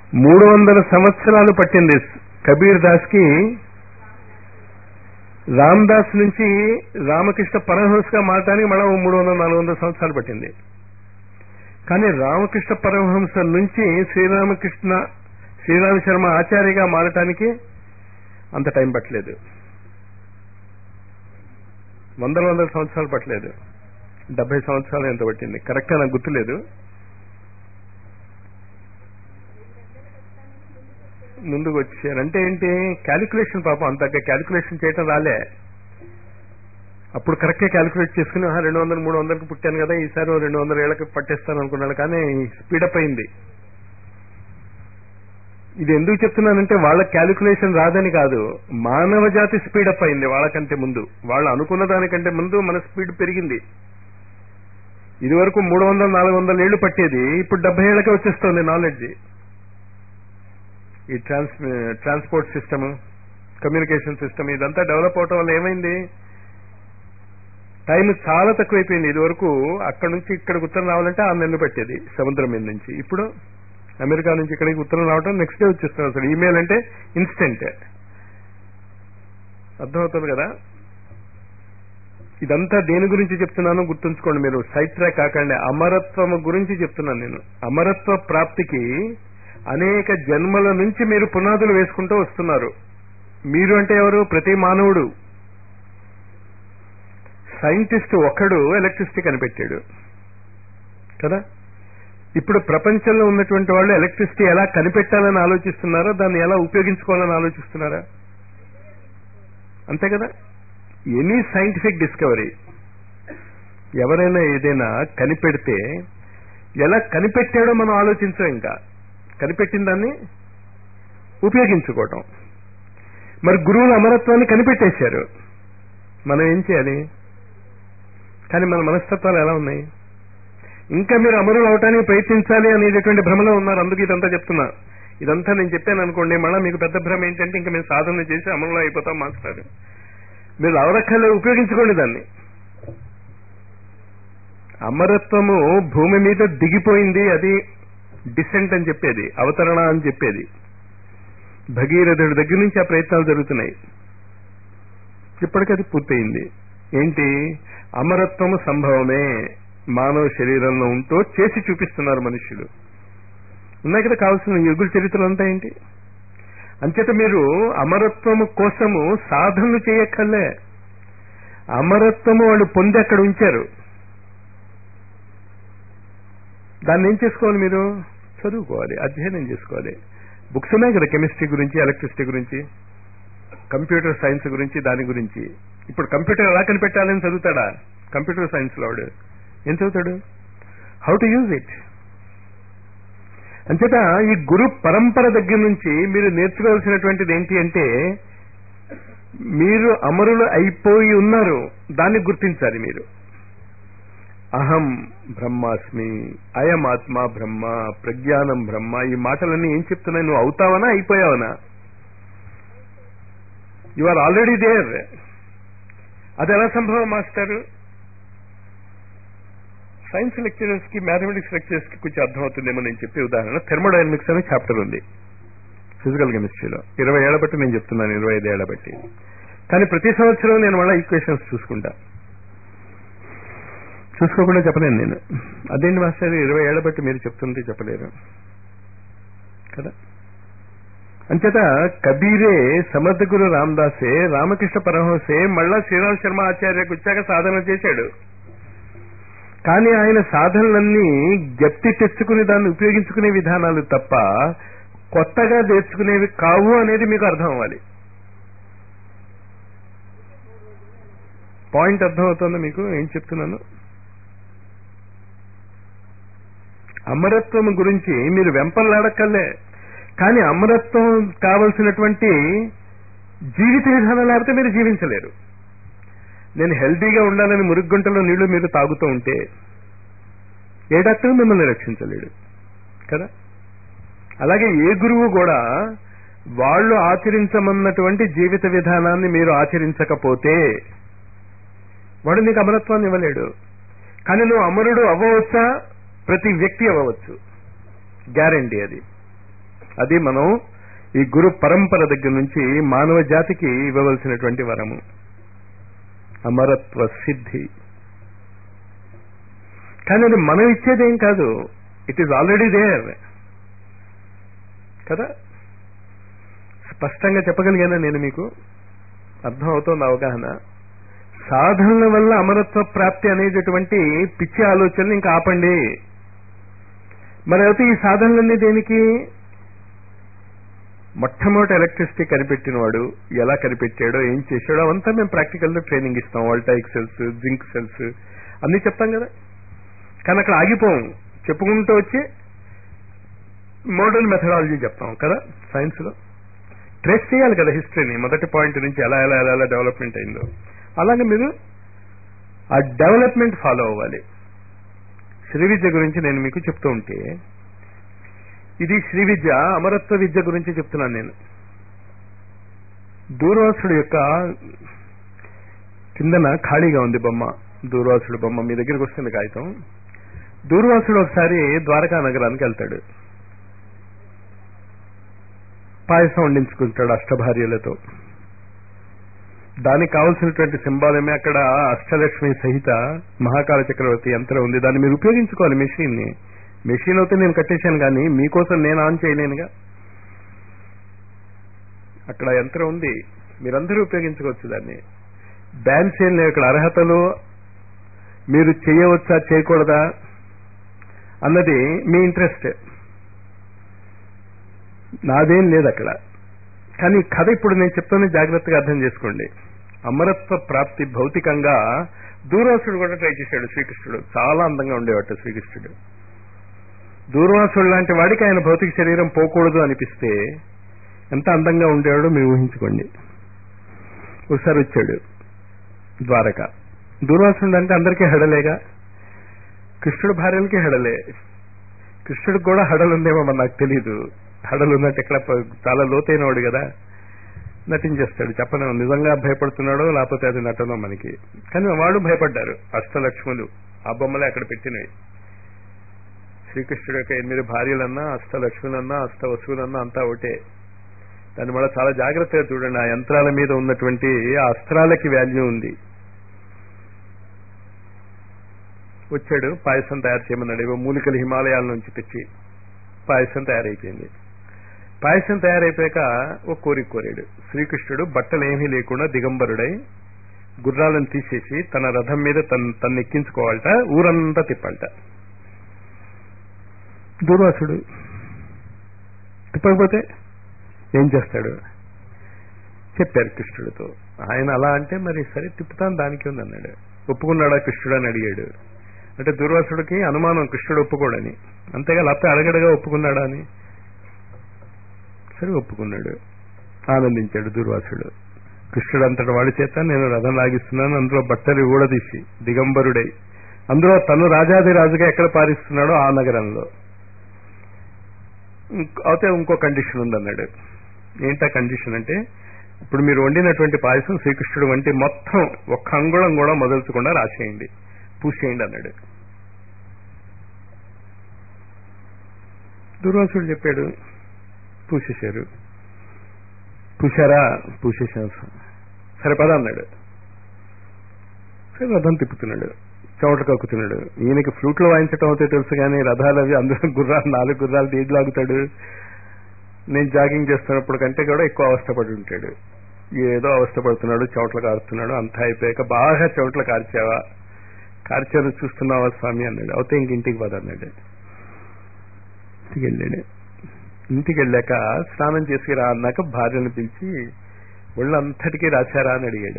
మూడు వందల సంవత్సరాలు పట్టింది కబీర్ దాస్ కి రామదాస్ నుంచి రామకృష్ణ పరమహంసగా మారటానికి మళ్ళీ మూడు వందల నాలుగు వందల సంవత్సరాలు పట్టింది కానీ రామకృష్ణ పరమహంస నుంచి శ్రీరామకృష్ణ శ్రీరామ శర్మ ఆచార్యగా మారటానికి అంత టైం పట్టలేదు వందల వందల సంవత్సరాలు పట్టలేదు డెబ్బై సంవత్సరాలు ఎంత పట్టింది కరెక్ట్గా నాకు గుర్తులేదు ముందుకు వచ్చారు అంటే ఏంటి క్యాలిక్యులేషన్ పాపం అంత క్యాలిక్యులేషన్ చేయటం రాలే అప్పుడు కరెక్ట్గా క్యాలిక్యులేట్ చేసుకుని "ఆహా, రెండు వందలు మూడు వందలకు పుట్టాను కదా ఈసారి ఓ రెండు వందల ఏళ్ళకి పట్టేస్తాను అనుకున్నాడు కానీ స్పీడప్ అయింది ఇది ఎందుకు చెప్తున్నానంటే వాళ్ళ క్యాలిక్యులేషన్ రాదని కాదు మానవ జాతి స్పీడప్ అయింది వాళ్ళకంటే ముందు వాళ్ళు అనుకున్న దానికంటే ముందు మన స్పీడ్ పెరిగింది ఇది వరకు మూడు వందల నాలుగు వందల ఏళ్లు పట్టేది ఇప్పుడు డెబ్బై ఏళ్ళకే వచ్చేస్తుంది నాలెడ్జ్ ఈ trans transport system communication system ఇదంతా డెవలప్ అవటం వల్ల ఏమైంది టైం చాలా తక్కువైపోయింది ఇది వరకు అక్కడ నుంచి ఇక్కడికి ఉత్తరం రావాలంటే ఆరు నెలలు పెట్టేది సముద్రం మీద నుంచి ఇప్పుడు అమెరికా నుంచి ఇక్కడికి ఉత్తరం రావటం నెక్స్ట్ డే వచ్చేస్తుంది అసలు ఈమెయిల్ అంటే ఇన్స్టెంట్ అర్థమవుతుంది కదా ఇదంతా దేని గురించి చెప్తున్నానో గుర్తుంచుకోండి మీరు సైడ్ ట్రాక్ కాకండి అమరత్వం గురించి చెప్తున్నాను నేను అమరత్వ ప్రాప్తికి అనేక జన్మల నుంచి మీరు పునాదులు వేసుకుంటూ వస్తున్నారు మీరు అంటే ఎవరు ప్రతి మానవుడు సైంటిస్ట్ ఒక్కడు ఎలక్ట్రిసిటీ కనిపెట్టాడు కదా ఇప్పుడు ప్రపంచంలో ఉన్నటువంటి వాళ్ళు ఎలక్ట్రిసిటీ ఎలా కనిపెట్టాలని ఆలోచిస్తున్నారో దాన్ని ఎలా ఉపయోగించుకోవాలని ఆలోచిస్తున్నారా అంతే కదా ఎనీ సైంటిఫిక్ డిస్కవరీ ఎవరైనా ఏదైనా కనిపెడితే ఎలా కనిపెట్టాడో మనం ఆలోచించాం ఇంకా కనిపెట్టిన దాన్ని ఉపయోగించుకోవటం మరి గురువుల అమరత్వాన్ని కనిపెట్టేశారు మనం ఏం చేయాలి కానీ మన మనస్తత్వాలు ఎలా ఉన్నాయి ఇంకా మీరు అమరులు అవటానికి ప్రయత్నించాలి అనేటటువంటి భ్రమలో ఉన్నారు అందుకు ఇదంతా చెప్తున్నా ఇదంతా నేను చెప్పాను అనుకోండి మళ్ళీ మీకు పెద్ద భ్రమ ఏంటంటే ఇంకా మేము సాధన చేసి అమరులు అయిపోతాం మాస్టర్ మీరు అవరక్కలు ఉపయోగించుకోండి దాన్ని అమరత్వము భూమి మీద దిగిపోయింది అది డిసెంట్ అని చెప్పేది అవతరణ అని చెప్పేది భగీరథుడి దగ్గర నుంచి ఆ ప్రయత్నాలు జరుగుతున్నాయి ఇప్పటికి అది పూర్తయింది ఏంటి అమరత్వము సంభవమే మానవ శరీరంలో ఉంటూ చేసి చూపిస్తున్నారు మనుషులు ఉన్నాయి కదా కావాల్సిన యుగుల చరిత్రలు అంతా ఏంటి అంచేత మీరు అమరత్వము కోసము సాధనలు చేయక్కర్లే అమరత్వము వాళ్ళు పొంది అక్కడ ఉంచారు దాన్ని ఏం చేసుకోవాలి మీరు చదువుకోవాలి అధ్యయనం చేసుకోవాలి బుక్స్ ఉన్నాయి కదా కెమిస్ట్రీ గురించి ఎలక్ట్రిసిటీ గురించి కంప్యూటర్ సైన్స్ గురించి దాని గురించి ఇప్పుడు కంప్యూటర్ ఎలా కనిపెట్టాలని చదువుతాడా కంప్యూటర్ సైన్స్ లో వాడు ఏం చదువుతాడు హౌ టు యూజ్ ఇట్ అంచేత ఈ గురు పరంపర దగ్గర నుంచి మీరు నేర్చుకోవాల్సినటువంటిది ఏంటి అంటే మీరు అమరులు అయిపోయి ఉన్నారు దాన్ని గుర్తించాలి మీరు అహం బ్రహ్మాస్మి అయం ఆత్మ బ్రహ్మ ప్రజ్ఞానం బ్రహ్మ ఈ మాటలన్నీ ఏం చెప్తున్నాయి నువ్వు అవుతావనా అయిపోయావనా యు ఆర్ ఆల్రెడీ దేర్ అది ఎలా సంభవం మాస్టర్ సైన్స్ లెక్చరర్స్ కి మ్యాథమెటిక్స్ లెక్చరర్స్ కి కొంచెం అర్థమవుతుందేమో నేను చెప్పే ఉదాహరణ థెర్మోడైనమిక్స్ అనే చాప్టర్ ఉంది ఫిజికల్ కెమిస్ట్రీలో ఇరవై ఏళ్ల బట్టి నేను చెప్తున్నాను ఇరవై ఐదు ఏళ్ల బట్టి కానీ ప్రతి సంవత్సరం నేను మళ్ళీ ఈక్వేషన్స్ చూసుకుంటా చూసుకోకుండా చెప్పలేను నేను అదేంటి మాస్టర్ ఇరవై ఏళ్ల బట్టి మీరు చెప్తుంటే చెప్పలేరు కదా అంచేత కబీరే సమర్థ గురు రామదాసే రామకృష్ణ పరమహంసే మళ్ళా శ్రీరామ్ శర్మ ఆచార్యకు వచ్చాక సాధన చేశాడు కానీ ఆయన సాధనలన్నీ గట్టి తెచ్చుకుని దాన్ని ఉపయోగించుకునే విధానాలు తప్ప కొత్తగా నేర్చుకునేవి కావు అనేది మీకు అర్థం అవ్వాలి పాయింట్ అర్థమవుతుందా మీకు ఏం చెప్తున్నాను అమరత్వం గురించి మీరు వెంపర్లాడక్కర్లే కానీ అమరత్వం కావలసినటువంటి జీవిత విధానం లేకపోతే మీరు జీవించలేరు నేను హెల్తీగా ఉండాలని మురుగుంటలో నీళ్లు మీరు తాగుతూ ఉంటే ఏ డాక్టర్ మిమ్మల్ని రక్షించలేడు కదా అలాగే ఏ గురువు కూడా వాళ్ళు ఆచరించమన్నటువంటి జీవిత విధానాన్ని మీరు ఆచరించకపోతే వాడు నీకు అమరత్వాన్ని ఇవ్వలేడు కానీ నువ్వు అమరుడు అవ్వవచ్చా ప్రతి వ్యక్తి అవ్వవచ్చు గ్యారంటీ అది అది మనం ఈ గురు పరంపర దగ్గర నుంచి మానవ జాతికి ఇవ్వవలసినటువంటి వరము అమరత్వ సిద్ధి కానీ అది మనం ఇచ్చేదేం కాదు ఇట్ ఈజ్ ఆల్రెడీ దేర్ కదా స్పష్టంగా చెప్పగలిగానా నేను మీకు అర్థం అవుతోంది అవగాహన సాధనల వల్ల అమరత్వ ప్రాప్తి అనేటటువంటి పిచ్చి ఆలోచనలు ఇంకా ఆపండి మరి అయితే ఈ సాధనలన్నీ దేనికి మొట్టమొదటి ఎలక్ట్రిసిటీ కనిపెట్టిన వాడు ఎలా కనిపెట్టాడో ఏం చేశాడో అవంతా మేము ప్రాక్టికల్ లో ట్రైనింగ్ ఇస్తాం వాల్టాయిక్ సెల్స్ జింక్ సెల్స్ అన్ని చెప్తాం కదా కానీ అక్కడ ఆగిపోం చెప్పుకుంటూ వచ్చి మోడర్న్ మెథడాలజీ చెప్తాం కదా సైన్స్ లో ట్రేస్ చేయాలి కదా హిస్టరీని మొదటి పాయింట్ నుంచి ఎలా ఎలా ఎలా ఎలా డెవలప్మెంట్ అయిందో అలాగే మీరు ఆ డెవలప్మెంట్ ఫాలో అవ్వాలి శ్రీ విద్య గురించి నేను మీకు చెప్తూ ఉంటే ఇది శ్రీ విద్య అమరత్వ విద్య గురించి చెప్తున్నాను నేను దూర్వాసుడు యొక్క కిందన ఖాళీగా ఉంది బొమ్మ దూర్వాసుడు బొమ్మ మీ దగ్గరికి వస్తుంది కాగితం దూర్వాసుడు ఒకసారి ద్వారకా నగరానికి వెళ్తాడు పాయసం వండించుకుంటాడు అష్టభార్యలతో దానికి కావలసినటువంటి సింబాలమే అక్కడ అష్టలక్ష్మి సహిత మహాకాల చక్రవర్తి యంత్రం ఉంది దాన్ని మీరు ఉపయోగించుకోవాలి మెషిన్ ని మెషిన్ అయితే నేను కట్టేశాను కానీ మీకోసం నేను ఆన్ చేయలేనుగా అక్కడ యంత్రం ఉంది మీరందరూ ఉపయోగించుకోవచ్చు దాన్ని బ్యాన్స్ ఏం లేవు ఇక్కడ అర్హతలు మీరు చేయవచ్చా చేయకూడదా అన్నది మీ ఇంట్రెస్ట్ నాదేం లేదు అక్కడ కానీ ఈ కథ ఇప్పుడు నేను చెప్తాను జాగ్రత్తగా అర్థం చేసుకోండి అమరత్వ ప్రాప్తి భౌతికంగా దూర్వాసుడు కూడా ట్రై చేశాడు శ్రీకృష్ణుడు చాలా అందంగా ఉండేవాట శ్రీకృష్ణుడు దూర్వాసుడు లాంటి వాడికి ఆయన భౌతిక శరీరం పోకూడదు అనిపిస్తే ఎంత అందంగా ఉండేవాడో మీరు ఊహించుకోండి ఒకసారి వచ్చాడు ద్వారక దూర్వాసుడు అంటే అందరికీ హడలేగా కృష్ణుడు భార్యలకి హడలే కృష్ణుడికి కూడా హడలుందేమో మరి నాకు తెలీదు హడలు ఉన్నట్టు ఎక్కడ చాలా లోతైన వాడు కదా నటించేస్తాడు చెప్పను నిజంగా భయపడుతున్నాడో లేకపోతే అది నటనో మనకి కానీ వాడు భయపడ్డారు అష్టలక్ష్ములు ఆ బొమ్మలే అక్కడ పెట్టినవి శ్రీకృష్ణుడు యొక్క ఎనిమిది భార్యలన్నా అష్టలక్ష్ములన్నా అష్ట వసువులన్నా అంతా ఒకటే దాని వల్ల చాలా జాగ్రత్తగా చూడండి ఆ యంత్రాల మీద ఉన్నటువంటి ఆ అస్త్రాలకి వాల్యూ ఉంది వచ్చాడు పాయసం తయారు చేయమన్నాడు ఏవో మూలికలు హిమాలయాల నుంచి తెచ్చి పాయసం తయారైపోయింది పాయసం తయారైపోయాక ఓ కోరిక కోరాడు శ్రీకృష్ణుడు బట్టలు ఏమీ లేకుండా దిగంబరుడై గుర్రాలను తీసేసి తన రథం మీద తన తను ఎక్కించుకోవాలట ఊరంతా తిప్పాలట దూర్వాసుడు తిప్పకపోతే ఏం చేస్తాడు చెప్పారు కృష్ణుడితో ఆయన అలా అంటే మరి సరే తిప్పుతాను దానికి ఉంది అన్నాడు ఒప్పుకున్నాడా కృష్ణుడు అని అడిగాడు అంటే దుర్వాసుడికి అనుమానం కృష్ణుడు ఒప్పుకోడని అంతేగా లేకపోతే అడగడగా ఒప్పుకున్నాడా అని సరే ఒప్పుకున్నాడు ఆనందించాడు దుర్వాసుడు కృష్ణుడు అంతటి వాడి చేత నేను రథం లాగిస్తున్నాను అందులో బట్టలు ఊడదీసి దిగంబరుడై అందులో తను రాజాది రాజుగా ఎక్కడ పారిస్తున్నాడో ఆ నగరంలో అయితే ఇంకో కండిషన్ ఉందన్నాడు ఏంటా కండిషన్ అంటే ఇప్పుడు మీరు వండినటువంటి పాయసం శ్రీకృష్ణుడు వంటి మొత్తం ఒక్క అంగుళం కూడా మొదలుచకుండా రాసేయండి పూసేయండి అన్నాడు దుర్వాసుడు చెప్పాడు పూసేశారు పూసారా పూసేశాను సరే పద అన్నాడు సరే రథం తిప్పుతున్నాడు చవట కక్కుతున్నాడు ఈయనకి ఫ్లూట్లో వాయించటం అవుతే తెలుసు కానీ రథాలు అవి అందరూ గుర్రాలు నాలుగు గుర్రాలు దేడు లాగుతాడు నేను జాగింగ్ చేస్తున్నప్పుడు కంటే కూడా ఎక్కువ అవస్థపడి ఉంటాడు ఏదో అవస్థపడుతున్నాడు చవట్లు కారుతున్నాడు అంతా అయిపోయాక బాగా చవట్లు కార్చావా కార్చారు చూస్తున్నావా స్వామి అన్నాడు అవుతే ఇంక ఇంటికి పద అన్నాడు ఇంటికి వెళ్ళాడు ఇంటికి వెళ్ళాక స్నానం చేసి రా అన్నాక భార్యను పిలిచి ఒళ్ళంతటికీ రాశారా అని అడిగాడు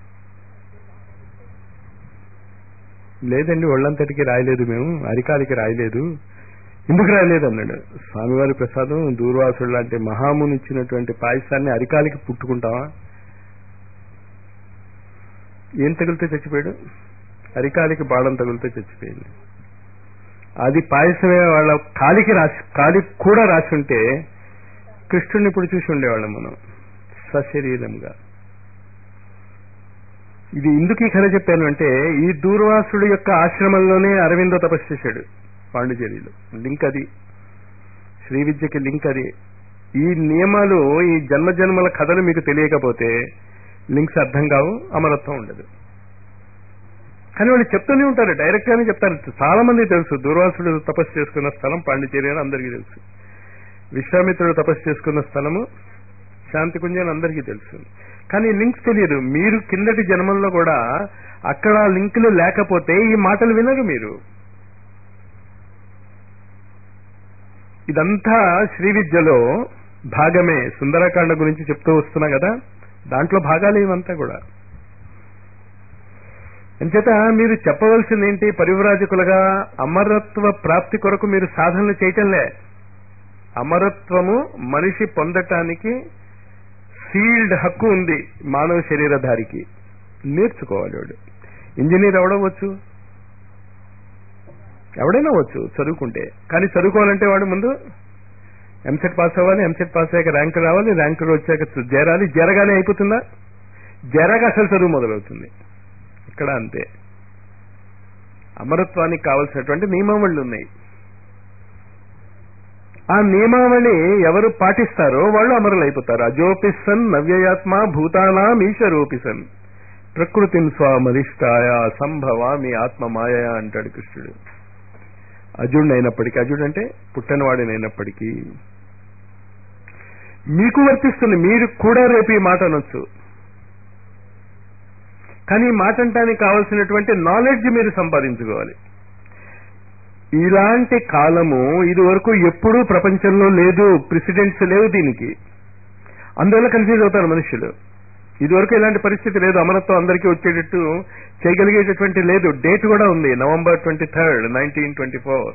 లేదండి ఒళ్ళంతటికి రాయలేదు మేము అరికాలికి రాయలేదు ఎందుకు రాయలేదు అన్నాడు స్వామివారి ప్రసాదం దూర్వాసుడు లాంటి మహాముని ఇచ్చినటువంటి పాయసాన్ని అరికాలికి పుట్టుకుంటావా ఏం తగిలితే చచ్చిపోయాడు అరికాలికి బాణం తగిలితే చచ్చిపోయింది అది పాయసమే వాళ్ళ కాలికి రాసి కాలికి కూడా రాసి ఉంటే కృష్ణుడిని ఇప్పుడు చూసి ఉండేవాళ్ళం మనం సశరీరంగా ఇది ఎందుకు ఈ కథ చెప్పాను అంటే ఈ దూర్వాసుడు యొక్క ఆశ్రమంలోనే అరవిందో తపస్సు చేశాడు పాండిచేరిలో లింక్ అది శ్రీ విద్యకి లింక్ అది ఈ నియమాలు ఈ జన్మ జన్మల కథలు మీకు తెలియకపోతే లింక్స్ అర్థం కావు అమరత్వం ఉండదు కానీ వాళ్ళు చెప్తూనే ఉంటారు డైరెక్ట్ గానే చెప్తారు చాలా మంది తెలుసు దూర్వాసుడు తపస్సు చేసుకున్న స్థలం పాండిచేరి అని అందరికీ తెలుసు విశ్వామిత్రుడు తపస్సు చేసుకున్న స్థలము శాంతికుంజ అని అందరికీ తెలుసు కానీ లింక్స్ తెలియదు మీరు కిందటి జన్మల్లో కూడా అక్కడ లింకులు లేకపోతే ఈ మాటలు వినరు మీరు ఇదంతా శ్రీ విద్యలో భాగమే సుందరకాండ గురించి చెప్తూ వస్తున్నా కదా దాంట్లో భాగాలు ఇవంతా కూడా అంచేత మీరు చెప్పవలసింది ఏంటి పరివ్రాజకులుగా అమరత్వ ప్రాప్తి కొరకు మీరు సాధనలు చేయటంలే అమరత్వము మనిషి పొందటానికి సీల్డ్ హక్కు ఉంది మానవ శరీరధారికి నేర్చుకోవాలి వాడు ఇంజనీర్ ఎవడవచ్చు ఎవడైనా వచ్చు చదువుకుంటే కానీ చదువుకోవాలంటే వాడు ముందు ఎంసెట్ పాస్ అవ్వాలి ఎంసెట్ పాస్ అయ్యాక ర్యాంక్ రావాలి ర్యాంక్ వచ్చాక చేరాలి జరగానే అయిపోతుందా జరగ అసలు చదువు మొదలవుతుంది ఇక్కడ అంతే అమరత్వానికి కావలసినటువంటి నియమావళులు ఉన్నాయి ఆ నియమావళి ఎవరు పాటిస్తారో వాళ్ళు అమరులు అయిపోతారు అజోపిసన్ నవ్యయాత్మ భూతానాం ఈశ్వరోపిసన్ ప్రకృతిని స్వామరిష్టాయ సంభవ మీ ఆత్మ మాయ అంటాడు కృష్ణుడు అజుడినైనప్పటికీ అజుడు అంటే పుట్టనివాడినైనప్పటికీ మీకు వర్తిస్తుంది మీరు కూడా రేపు ఈ మాట అనొచ్చు కానీ ఈ మాట అంటానికి కావలసినటువంటి నాలెడ్జ్ మీరు సంపాదించుకోవాలి ఇలాంటి కాలము ఇది వరకు ఎప్పుడూ ప్రపంచంలో లేదు ప్రెసిడెంట్స్ లేవు దీనికి అందువల్ల కన్ఫ్యూజ్ అవుతారు మనుషులు ఇదివరకు ఇలాంటి పరిస్థితి లేదు అమరత్వం అందరికీ వచ్చేటట్టు చేయగలిగేటటువంటి లేదు డేట్ కూడా ఉంది November twenty third nineteen twenty four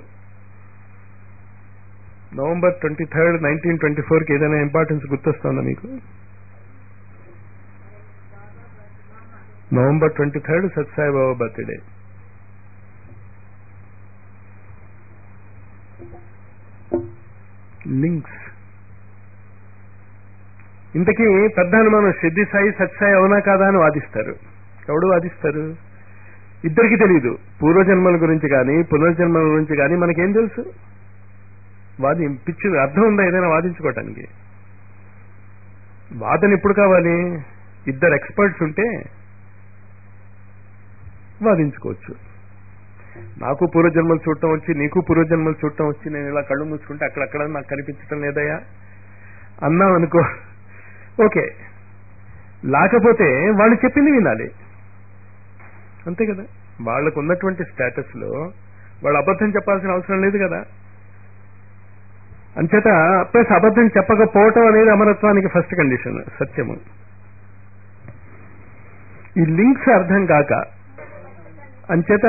November twenty third nineteen twenty ఫోర్కి ఏదైనా ఇంపార్టెన్స్ గుర్తొస్తుందా మీకు November twenty third Sathya Sai Baba birthday links ఇంతకీ పెద్ద అనుమానం సిద్ధి సాయి సత్సాయి అవునా కాదా అని వాదిస్తారు ఎవడు వాదిస్తారు ఇద్దరికి తెలియదు పూర్వజన్మల గురించి కానీ పునర్జన్మల గురించి కానీ మనకేం తెలుసు వాది పిచ్చి అర్థం ఉందా ఏదైనా వాదించుకోవటానికి వాదన ఎప్పుడు కావాలి ఇద్దరు ఎక్స్పర్ట్స్ ఉంటే వాదించుకోవచ్చు నాకు పూర్వజన్మలు చూడటం వచ్చి నీకు పూర్వజన్మలు చూడటం వచ్చి నేను ఇలా కళ్ళు మూసుకుంటే అక్కడక్కడ నాకు కనిపించటం లేదయ్యా అన్నాం అనుకో ఓకే లేకపోతే వాళ్ళు చెప్పింది వినాలి అంతే కదా వాళ్ళకు ఉన్నటువంటి స్టేటస్ లో వాళ్ళు అబద్ధం చెప్పాల్సిన అవసరం లేదు కదా అంచేత ప్లస్ అబద్ధం చెప్పకపోవటం అనేది అమరత్వానికి ఫస్ట్ కండిషన్ సత్యము ఈ లింక్స్ అర్థం కాక అంచేత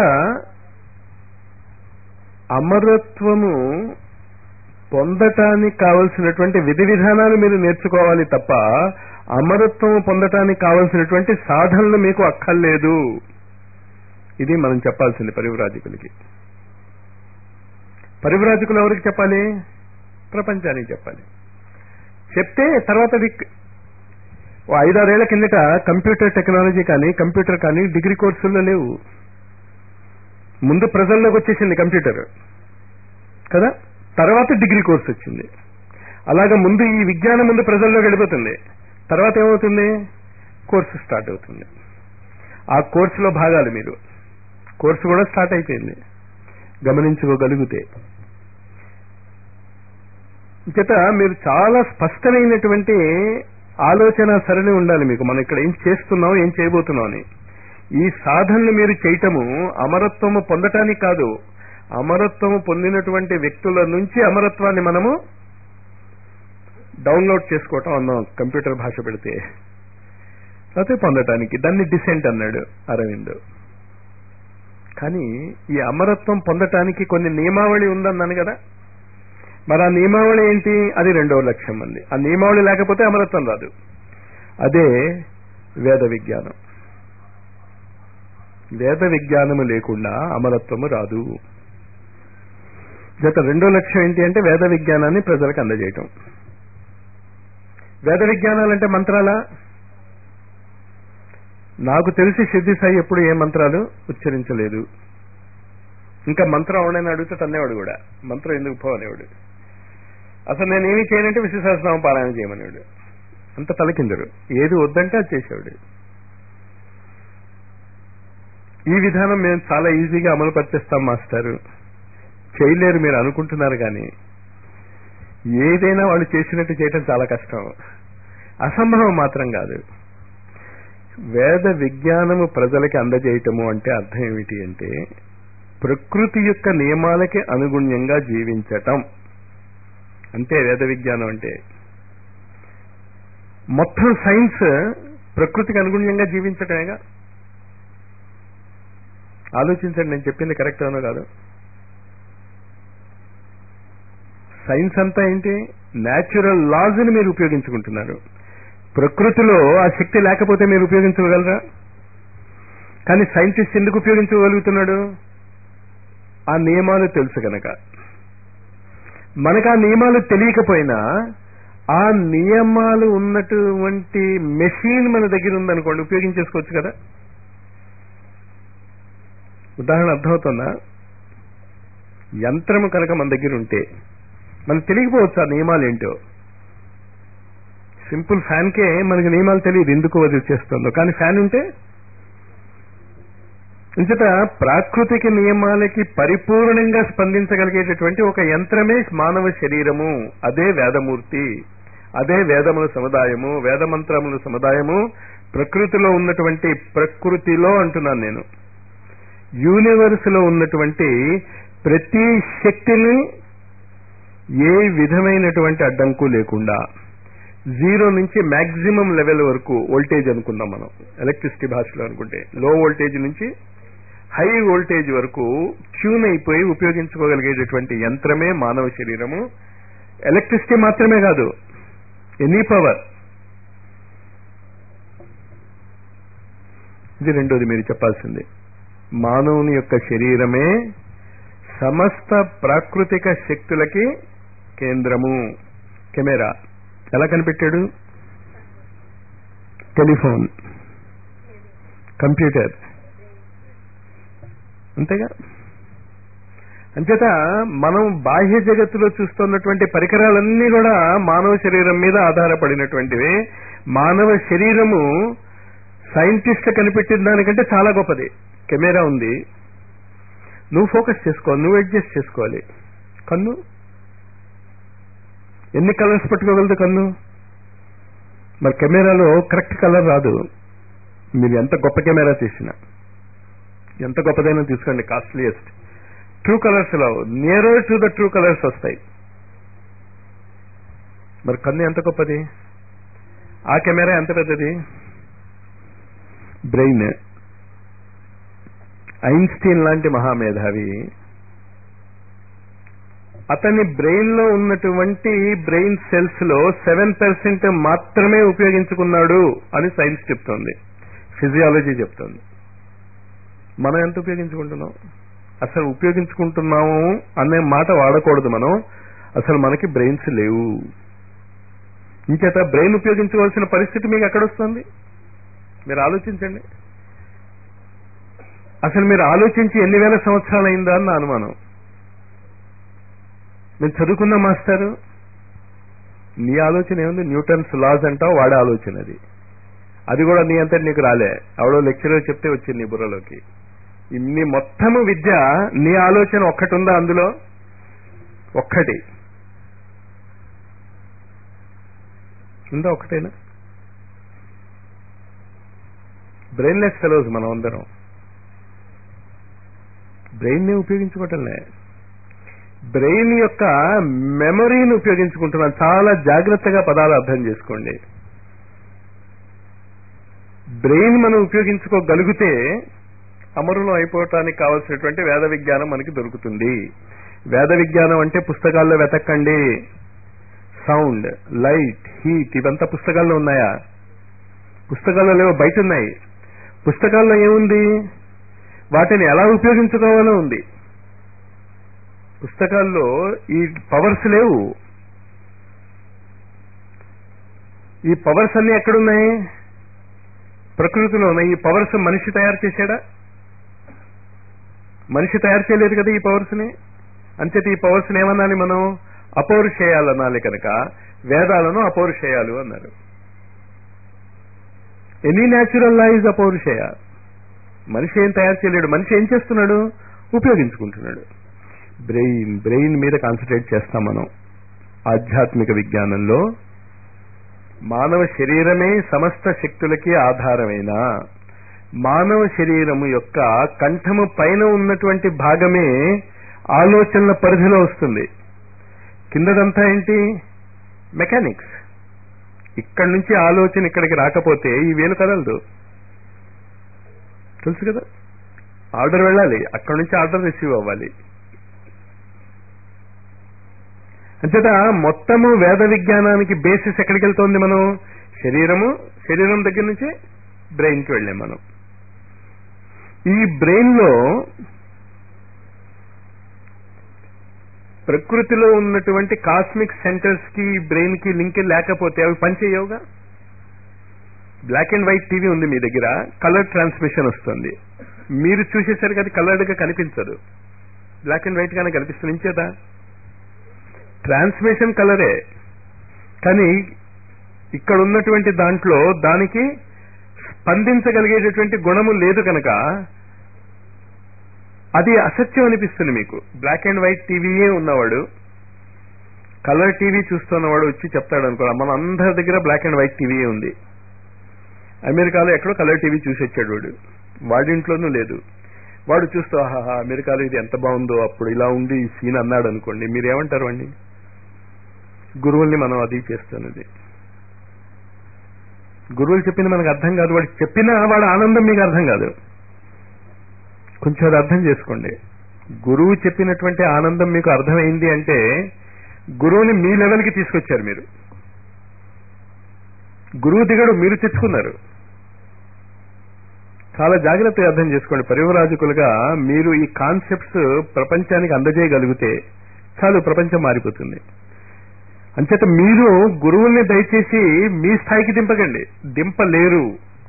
అమరత్వము పొందటానికి కావలసినటువంటి విధి విధానాలు మీరు నేర్చుకోవాలి తప్ప అమరత్వము పొందటానికి కావలసినటువంటి సాధనలు మీకు అక్కర్లేదు ఇది మనం చెప్పాల్సింది పరివ్రాజకులకి పరివ్రాజకులు ఎవరికి చెప్పాలి ప్రపంచానికి చెప్పాలి చెప్తే తర్వాత అది ఓ ఐదారేళ్ల కిందట కంప్యూటర్ టెక్నాలజీ కానీ కంప్యూటర్ కానీ డిగ్రీ కోర్సుల్లో లేవు ముందు ప్రజల్లోకి వచ్చేసింది కంప్యూటర్ కదా తర్వాత డిగ్రీ కోర్స్ వచ్చింది అలాగా ముందు ఈ విజ్ఞానం ముందు ప్రజల్లోకి వెళ్ళిపోతుంది తర్వాత ఏమవుతుంది కోర్సు స్టార్ట్ అవుతుంది ఆ కోర్సులో భాగాలు మీరు కోర్సు కూడా స్టార్ట్ అయిపోయింది గమనించుకోగలిగితే చేత మీరు చాలా స్పష్టమైనటువంటి ఆలోచన సరళి ఉండాలి మీకు మనం ఇక్కడ ఏం చేస్తున్నాం ఏం చేయబోతున్నాం అని ఈ సాధనలు మీరు చేయటము అమరత్వము పొందటానికి కాదు అమరత్వము పొందినటువంటి వ్యక్తుల నుంచి అమరత్వాన్ని మనము డౌన్లోడ్ చేసుకోవటం అన్నాం కంప్యూటర్ భాష పెడితే అయితే పొందటానికి దాన్ని డిసెంట్ అన్నాడు అరవింద్ కానీ ఈ అమరత్వం పొందటానికి కొన్ని నియమావళి ఉందన్నాను కదా మరి ఆ నియమావళి ఏంటి అది రెండవ లక్ష్యం అంది ఆ నియమావళి లేకపోతే అమరత్వం రాదు అదే వేద విజ్ఞానం వేద విజ్ఞానము లేకుండా అమరత్వము రాదు గత రెండో లక్ష్యం ఏంటి అంటే వేద విజ్ఞానాన్ని ప్రజలకు అందజేయటం వేద విజ్ఞానాలంటే మంత్రాలా నాకు తెలిసి సిద్ధి సాయి ఎప్పుడు ఏ మంత్రాలు ఉచ్చరించలేదు ఇంకా మంత్రం అవడని అడిగితే తన్నేవాడు కూడా మంత్రం ఎందుకు పోవనేవాడు అసలు నేను ఏమి చేయనంటే విశ్వసహస్రనామ పారాయణ చేయమనేవాడు అంత తలకిందరు ఏది వద్దంటే అది చేసేవాడు ఈ విధానం మేము చాలా ఈజీగా అమలు పరిచేస్తాం మాస్టారు చేయలేరు మీరు అనుకుంటున్నారు కానీ ఏదైనా వాళ్ళు చేసినట్టు చేయటం చాలా కష్టం అసంభవం మాత్రం కాదు వేద విజ్ఞానము ప్రజలకి అందజేయటము అంటే అర్థం ఏమిటి అంటే ప్రకృతి యొక్క నియమాలకి అనుగుణ్యంగా జీవించటం అంతే వేద విజ్ఞానం అంటే మొత్తం సైన్స్ ప్రకృతికి అనుగుణ్యంగా జీవించటమేగా ఆలోచించండి నేను చెప్పింది కరెక్ట్ అవునో కాదు సైన్స్ అంతా ఏంటి న్యాచురల్ లాజ్ ని మీరు ఉపయోగించుకుంటున్నారు ప్రకృతిలో ఆ శక్తి లేకపోతే మీరు ఉపయోగించగలరా కానీ సైంటిస్ట్ ఎందుకు ఉపయోగించగలుగుతున్నాడు ఆ నియమాలు తెలుసు కనుక మనకు ఆ నియమాలు తెలియకపోయినా ఆ నియమాలు ఉన్నటువంటి మెషిన్ మన దగ్గర ఉందనుకోండి ఉపయోగించేసుకోవచ్చు కదా ఉదాహరణ అర్థమవుతుందా యంత్రము కనుక మన దగ్గర ఉంటే మనకు తెలియకపోవచ్చు ఆ నియమాలు ఏంటో సింపుల్ ఫ్యాన్కే మనకి నియమాలు తెలియదు ఎందుకు అది చేస్తుందో కానీ ఫ్యాన్ ఉంటే ఇంచట ప్రాకృతిక నియమాలకి పరిపూర్ణంగా స్పందించగలిగేటటువంటి ఒక యంత్రమే మానవ శరీరము అదే వేదమూర్తి అదే వేదముల సముదాయము వేదమంత్రముల సముదాయము ప్రకృతిలో ఉన్నటువంటి ప్రకృతిలో అంటున్నాను నేను యూనివర్స్ లో ఉన్నటువంటి ప్రతి శక్తిని ఏ విధమైనటువంటి అడ్డంకు లేకుండా జీరో నుంచి మాక్సిమం లెవెల్ వరకు వోల్టేజ్ అనుకుందాం మనం ఎలక్ట్రిసిటీ భాషలో అనుకుంటే లో వోల్టేజ్ నుంచి హై వోల్టేజ్ వరకు ట్యూన్ అయిపోయి ఉపయోగించుకోగలిగేటటువంటి యంత్రమే మానవ శరీరము ఎలక్ట్రిసిటీ మాత్రమే కాదు ఎనీ పవర్ ఇది రెండోది మీరు చెప్పాల్సింది మానవుని యొక్క శరీరమే సమస్త ప్రాకృతిక శక్తులకి కేంద్రము కెమెరా ఎలా కనిపెట్టాడు టెలిఫోన్ కంప్యూటర్ అంతేగా అంచేత మనం బాహ్య జగత్తులో చూస్తున్నటువంటి పరికరాలన్నీ కూడా మానవ శరీరం మీద ఆధారపడినటువంటివి మానవ శరీరము సైంటిస్ట్ కనిపెట్టిన దానికంటే చాలా గొప్పది కెమెరా ఉంది నువ్వు ఫోకస్ చేసుకో నువ్వు అడ్జస్ట్ చేసుకోవాలి కన్ను ఎన్ని కలర్స్ పట్టుకోగలదు కన్ను మరి కెమెరాలో కరెక్ట్ కలర్ రాదు మీరు ఎంత గొప్ప కెమెరా తీసినా ఎంత గొప్పదైనా తీసుకోండి కాస్ట్లీయెస్ట్ ట్రూ కలర్స్ లో nearer to the true colours వస్తాయి మరి కన్ను ఎంత గొప్పది ఆ కెమెరా ఎంత పెద్దది బ్రెయిన్ ఐన్స్టీన్ లాంటి మహామేధావి అతని బ్రెయిన్ లో ఉన్నటువంటి బ్రెయిన్ సెల్స్ లో సెవెన్ పర్సెంట్ మాత్రమే ఉపయోగించుకున్నాడు అని సైన్స్ చెప్తోంది ఫిజియాలజీ చెప్తోంది మనం ఎంత ఉపయోగించుకుంటున్నాం అసలు ఉపయోగించుకుంటున్నాము అనే మాట వాడకూడదు మనం అసలు మనకి బ్రెయిన్స్ లేవు ఇంచేత బ్రెయిన్ ఉపయోగించుకోవాల్సిన పరిస్థితి మీకు ఎక్కడొస్తుంది మీరు ఆలోచించండి అసలు మీరు ఆలోచించి ఎన్ని వేల సంవత్సరాలు అయిందా అని నా అనుమానం మీరు చదువుకున్న మాస్టారు నీ ఆలోచన ఏముంది న్యూటన్స్ లాస్ అంటావు వాడే ఆలోచన అది అది కూడా నీ అంతా నీకు రాలే అవడో లెక్చరర్ చెప్తే వచ్చింది నీ బుర్రలోకి ఇన్ని మొత్తము విద్య నీ ఆలోచన ఒక్కటి ఉందా అందులో ఒక్కటి ఉందా ఒక్కటేనా బ్రెయిన్లెస్ ఫెలోస్ మనం అందరం బ్రెయిన్ ని ఉపయోగించుకోవటంలే బ్రెయిన్ యొక్క మెమరీని ఉపయోగించుకుంటున్నాం చాలా జాగ్రత్తగా పదాలు అర్థం చేసుకోండి బ్రెయిన్ మనం ఉపయోగించుకోగలిగితే అమరులు అయిపోవటానికి కావలసినటువంటి వేద విజ్ఞానం మనకి దొరుకుతుంది వేద విజ్ఞానం అంటే పుస్తకాల్లో వెతకండి సౌండ్ లైట్ హీట్ ఇవంతా పుస్తకాల్లో ఉన్నాయా పుస్తకాల్లో లేవో బయట ఉన్నాయి పుస్తకాల్లో ఏముంది వాటిని ఎలా ఉపయోగించుకోవాలో ఉంది పుస్తకాల్లో ఈ పవర్స్ లేవు ఈ పవర్స్ అన్ని ఎక్కడున్నాయి ప్రకృతిలో ఉన్నాయి ఈ పవర్స్ మనిషి తయారు చేశాడా మనిషి తయారు చేయలేదు కదా ఈ పవర్స్ ని అంచేత ఈ పవర్స్ ని ఏమన్నాలి మనం అపౌరుషేయాలు అనాలి కనుక వేదాలను అపౌరుషేయాలు అన్నారు ఎనీ న్యాచురల్ లా ఈజ్ అపౌరుషేయ మనిషి ఏం తయారు చేయలేడు మనిషి ఏం చేస్తున్నాడు ఉపయోగించుకుంటున్నాడు బ్రెయిన్ బ్రెయిన్ మీద కాన్సన్ట్రేట్ చేస్తాం మనం ఆధ్యాత్మిక విజ్ఞానంలో మానవ శరీరమే సమస్త శక్తులకి ఆధారమైన మానవ శరీరము యొక్క కంఠము పైన ఉన్నటువంటి భాగమే ఆలోచనల పరిధిలో వస్తుంది కిందదంతా ఏంటి మెకానిక్స్ ఇక్కడి నుంచి ఆలోచన ఇక్కడికి రాకపోతే ఈ వేలు కదలదు తెలుసు కదా ఆర్డర్ వెళ్ళాలి అక్కడి నుంచి ఆర్డర్ రిసీవ్ అవ్వాలి అంచేత మొత్తము వేద విజ్ఞానానికి బేసిస్ ఎక్కడికి వెళ్తోంది మనం శరీరము శరీరం దగ్గర నుంచి బ్రెయిన్కి వెళ్ళాం మనం ఈ బ్రెయిన్ లో ప్రకృతిలో ఉన్నటువంటి కాస్మిక్ సెంటర్స్ కి బ్రెయిన్ కి లింక్ లేకపోతే అవి పనిచేయవుగా బ్లాక్ అండ్ వైట్ టీవీ ఉంది మీ దగ్గర కలర్ ట్రాన్స్మిషన్ వస్తుంది మీరు చూసేసరికి అది కలర్డ్ గా కనిపించదు బ్లాక్ అండ్ వైట్ గానే కనిపిస్తుంది ఇంచేత ట్రాన్స్మిషన్ కలరే కానీ ఇక్కడ ఉన్నటువంటి దాంట్లో దానికి స్పందించగలిగేటటువంటి గుణము లేదు కనుక అది అసత్యం అనిపిస్తుంది మీకు బ్లాక్ అండ్ వైట్ టీవీయే ఉన్నవాడు కలర్ టీవీ చూస్తున్నవాడు వచ్చి చెప్తాడు అనుకో మన అందరి దగ్గర బ్లాక్ అండ్ వైట్ టీవీయే ఉంది అమెరికాలో ఎక్కడో కలర్ టీవీ చూసి వచ్చాడు వాడు వాడింట్లోనూ లేదు వాడు చూస్తూ ఆహా అమెరికాలో ఇది ఎంత బాగుందో అప్పుడు ఇలా ఉండి ఈ సీన్ అన్నాడు అనుకోండి మీరేమంటారు అండి గురువుల్ని మనం అది చేస్తున్నది గురువులు చెప్పింది మనకు అర్థం కాదు వాడికి చెప్పినా వాడు ఆనందం మీకు అర్థం కాదు కొంచెం అది అర్థం చేసుకోండి గురువు చెప్పినటువంటి ఆనందం మీకు అర్థమైంది అంటే గురువుని మీ లెవెల్కి తీసుకొచ్చారు మీరు గురువు దిగడు మీరు తెచ్చుకున్నారు చాలా జాగ్రత్తగా అర్థం చేసుకోండి పరివరాజకులుగా మీరు ఈ కాన్సెప్ట్స్ ప్రపంచానికి అందజేయగలిగితే చాలు ప్రపంచం మారిపోతుంది అంచేత మీరు గురువుల్ని దయచేసి మీ స్థాయికి దింపకండి దింపలేరు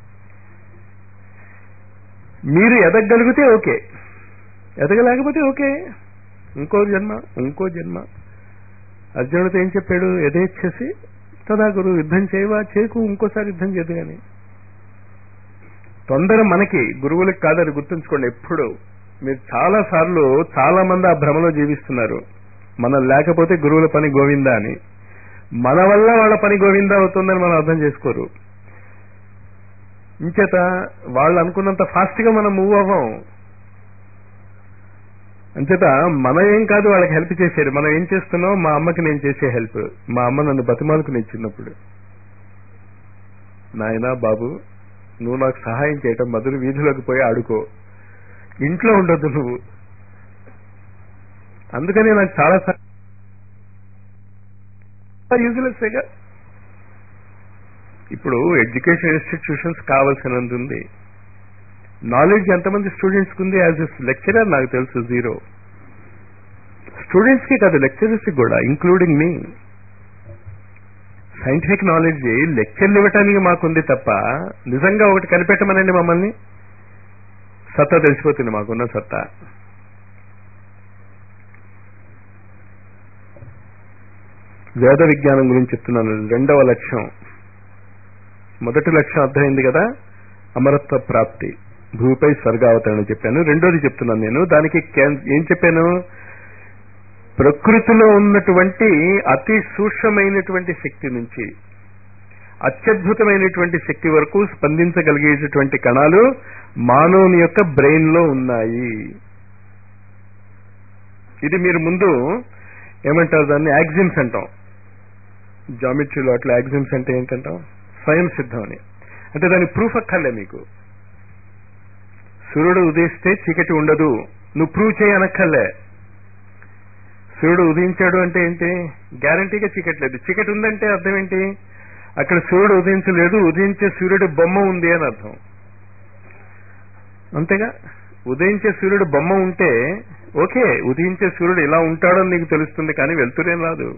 మీరు ఎదగగలిగితే ఓకే ఎదగలేకపోతే ఓకే ఇంకో జన్మ ఇంకో జన్మ అర్జునుడితో ఏం చెప్పాడు యథేచ్ఛసి తదా గురు యుద్ధం చేయవా చేయకు ఇంకోసారి యుద్ధం చేయదు కానీ తొందర మనకి గురువులకు కాదని గుర్తుంచుకోండి ఎప్పుడు మీరు చాలా సార్లు చాలా మంది ఆ భ్రమలో జీవిస్తున్నారు మనం లేకపోతే గురువుల పని గోవిందా అని మన వల్ల వాళ్ళ పని గోవిందా అవుతుందని మనం అర్థం చేసుకోరు ఇంచేత వాళ్ళు అనుకున్నంత ఫాస్ట్ గా మనం మూవ్ అవ్వం అంచేత మనం ఏం కాదు వాళ్ళకి హెల్ప్ చేసేది మనం ఏం చేస్తున్నాం మా అమ్మకి నేను చేసే హెల్ప్ మా అమ్మ నన్ను బతిమాలుకుని ఇచ్చినప్పుడు నాయనా బాబు నువ్వు నాకు సహాయం చేయటం మధురు వీధిలోకి పోయి ఆడుకో ఇంట్లో ఉండొద్దు నువ్వు అందుకని నాకు చాలా యూజ్లెస్గా ఇప్పుడు ఎడ్యుకేషన్ ఇన్స్టిట్యూషన్స్ కావాల్సినంత ఉంది నాలెడ్జ్ ఎంతమంది స్టూడెంట్స్కి ఉంది యాజ్ ఎ లెక్చరర్ నాకు తెలుసు జీరో స్టూడెంట్స్కి కాదు లెక్చరర్స్కి కూడా ఇంక్లూడింగ్ మీ సైంటిఫిక్ నాలెడ్జ్ లెక్చర్లు ఇవ్వటానికి మాకుంది తప్ప నిజంగా ఒకటి కనిపెట్టమనండి మమ్మల్ని సత్తా తెలిసిపోతుంది మాకున్న సత్తా వేద విజ్ఞానం గురించి చెప్తున్నాను రెండవ లక్ష్యం మొదటి లక్ష్యం అర్థమైంది కదా అమరత్వ ప్రాప్తి భూమిపై స్వర్గావతరణ చెప్పాను రెండోది చెప్తున్నాను నేను దానికి ఏం చెప్పాను ప్రకృతిలో ఉన్నటువంటి అతి సూక్ష్మమైనటువంటి శక్తి నుంచి అత్యద్భుతమైనటువంటి శక్తి వరకు స్పందించగలిగేటటువంటి కణాలు మానవుని యొక్క బ్రెయిన్ లో ఉన్నాయి ఇది మీరు ముందు ఏమంటారు దాన్ని యాక్సిమ్స్ అంటాం జామెట్రీలో అట్లా యాక్సిమ్స్ అంటే ఏంటంటాం స్వయం సిద్ధం అని అంటే దాని ప్రూఫ్ అక్కర్లే మీకు సూర్యుడు ఉదయిస్తే చీకటి ఉండదు నువ్వు ప్రూవ్ చేయనక్కర్లే సూర్యుడు ఉదయించాడు అంటే ఏంటి గ్యారంటీగా చీకటి లేదు చీకటి ఉందంటే అర్థం ఏంటి అక్కడ సూర్యుడు ఉదయించలేదు ఉదయించే సూర్యుడు బొమ్మ ఉంది అని అర్థం అంతేగా ఉదయించే సూర్యుడు బొమ్మ ఉంటే ఓకే ఉదయించే సూర్యుడు ఇలా ఉంటాడని నీకు తెలుస్తుంది కానీ వెళ్తురేం రాదు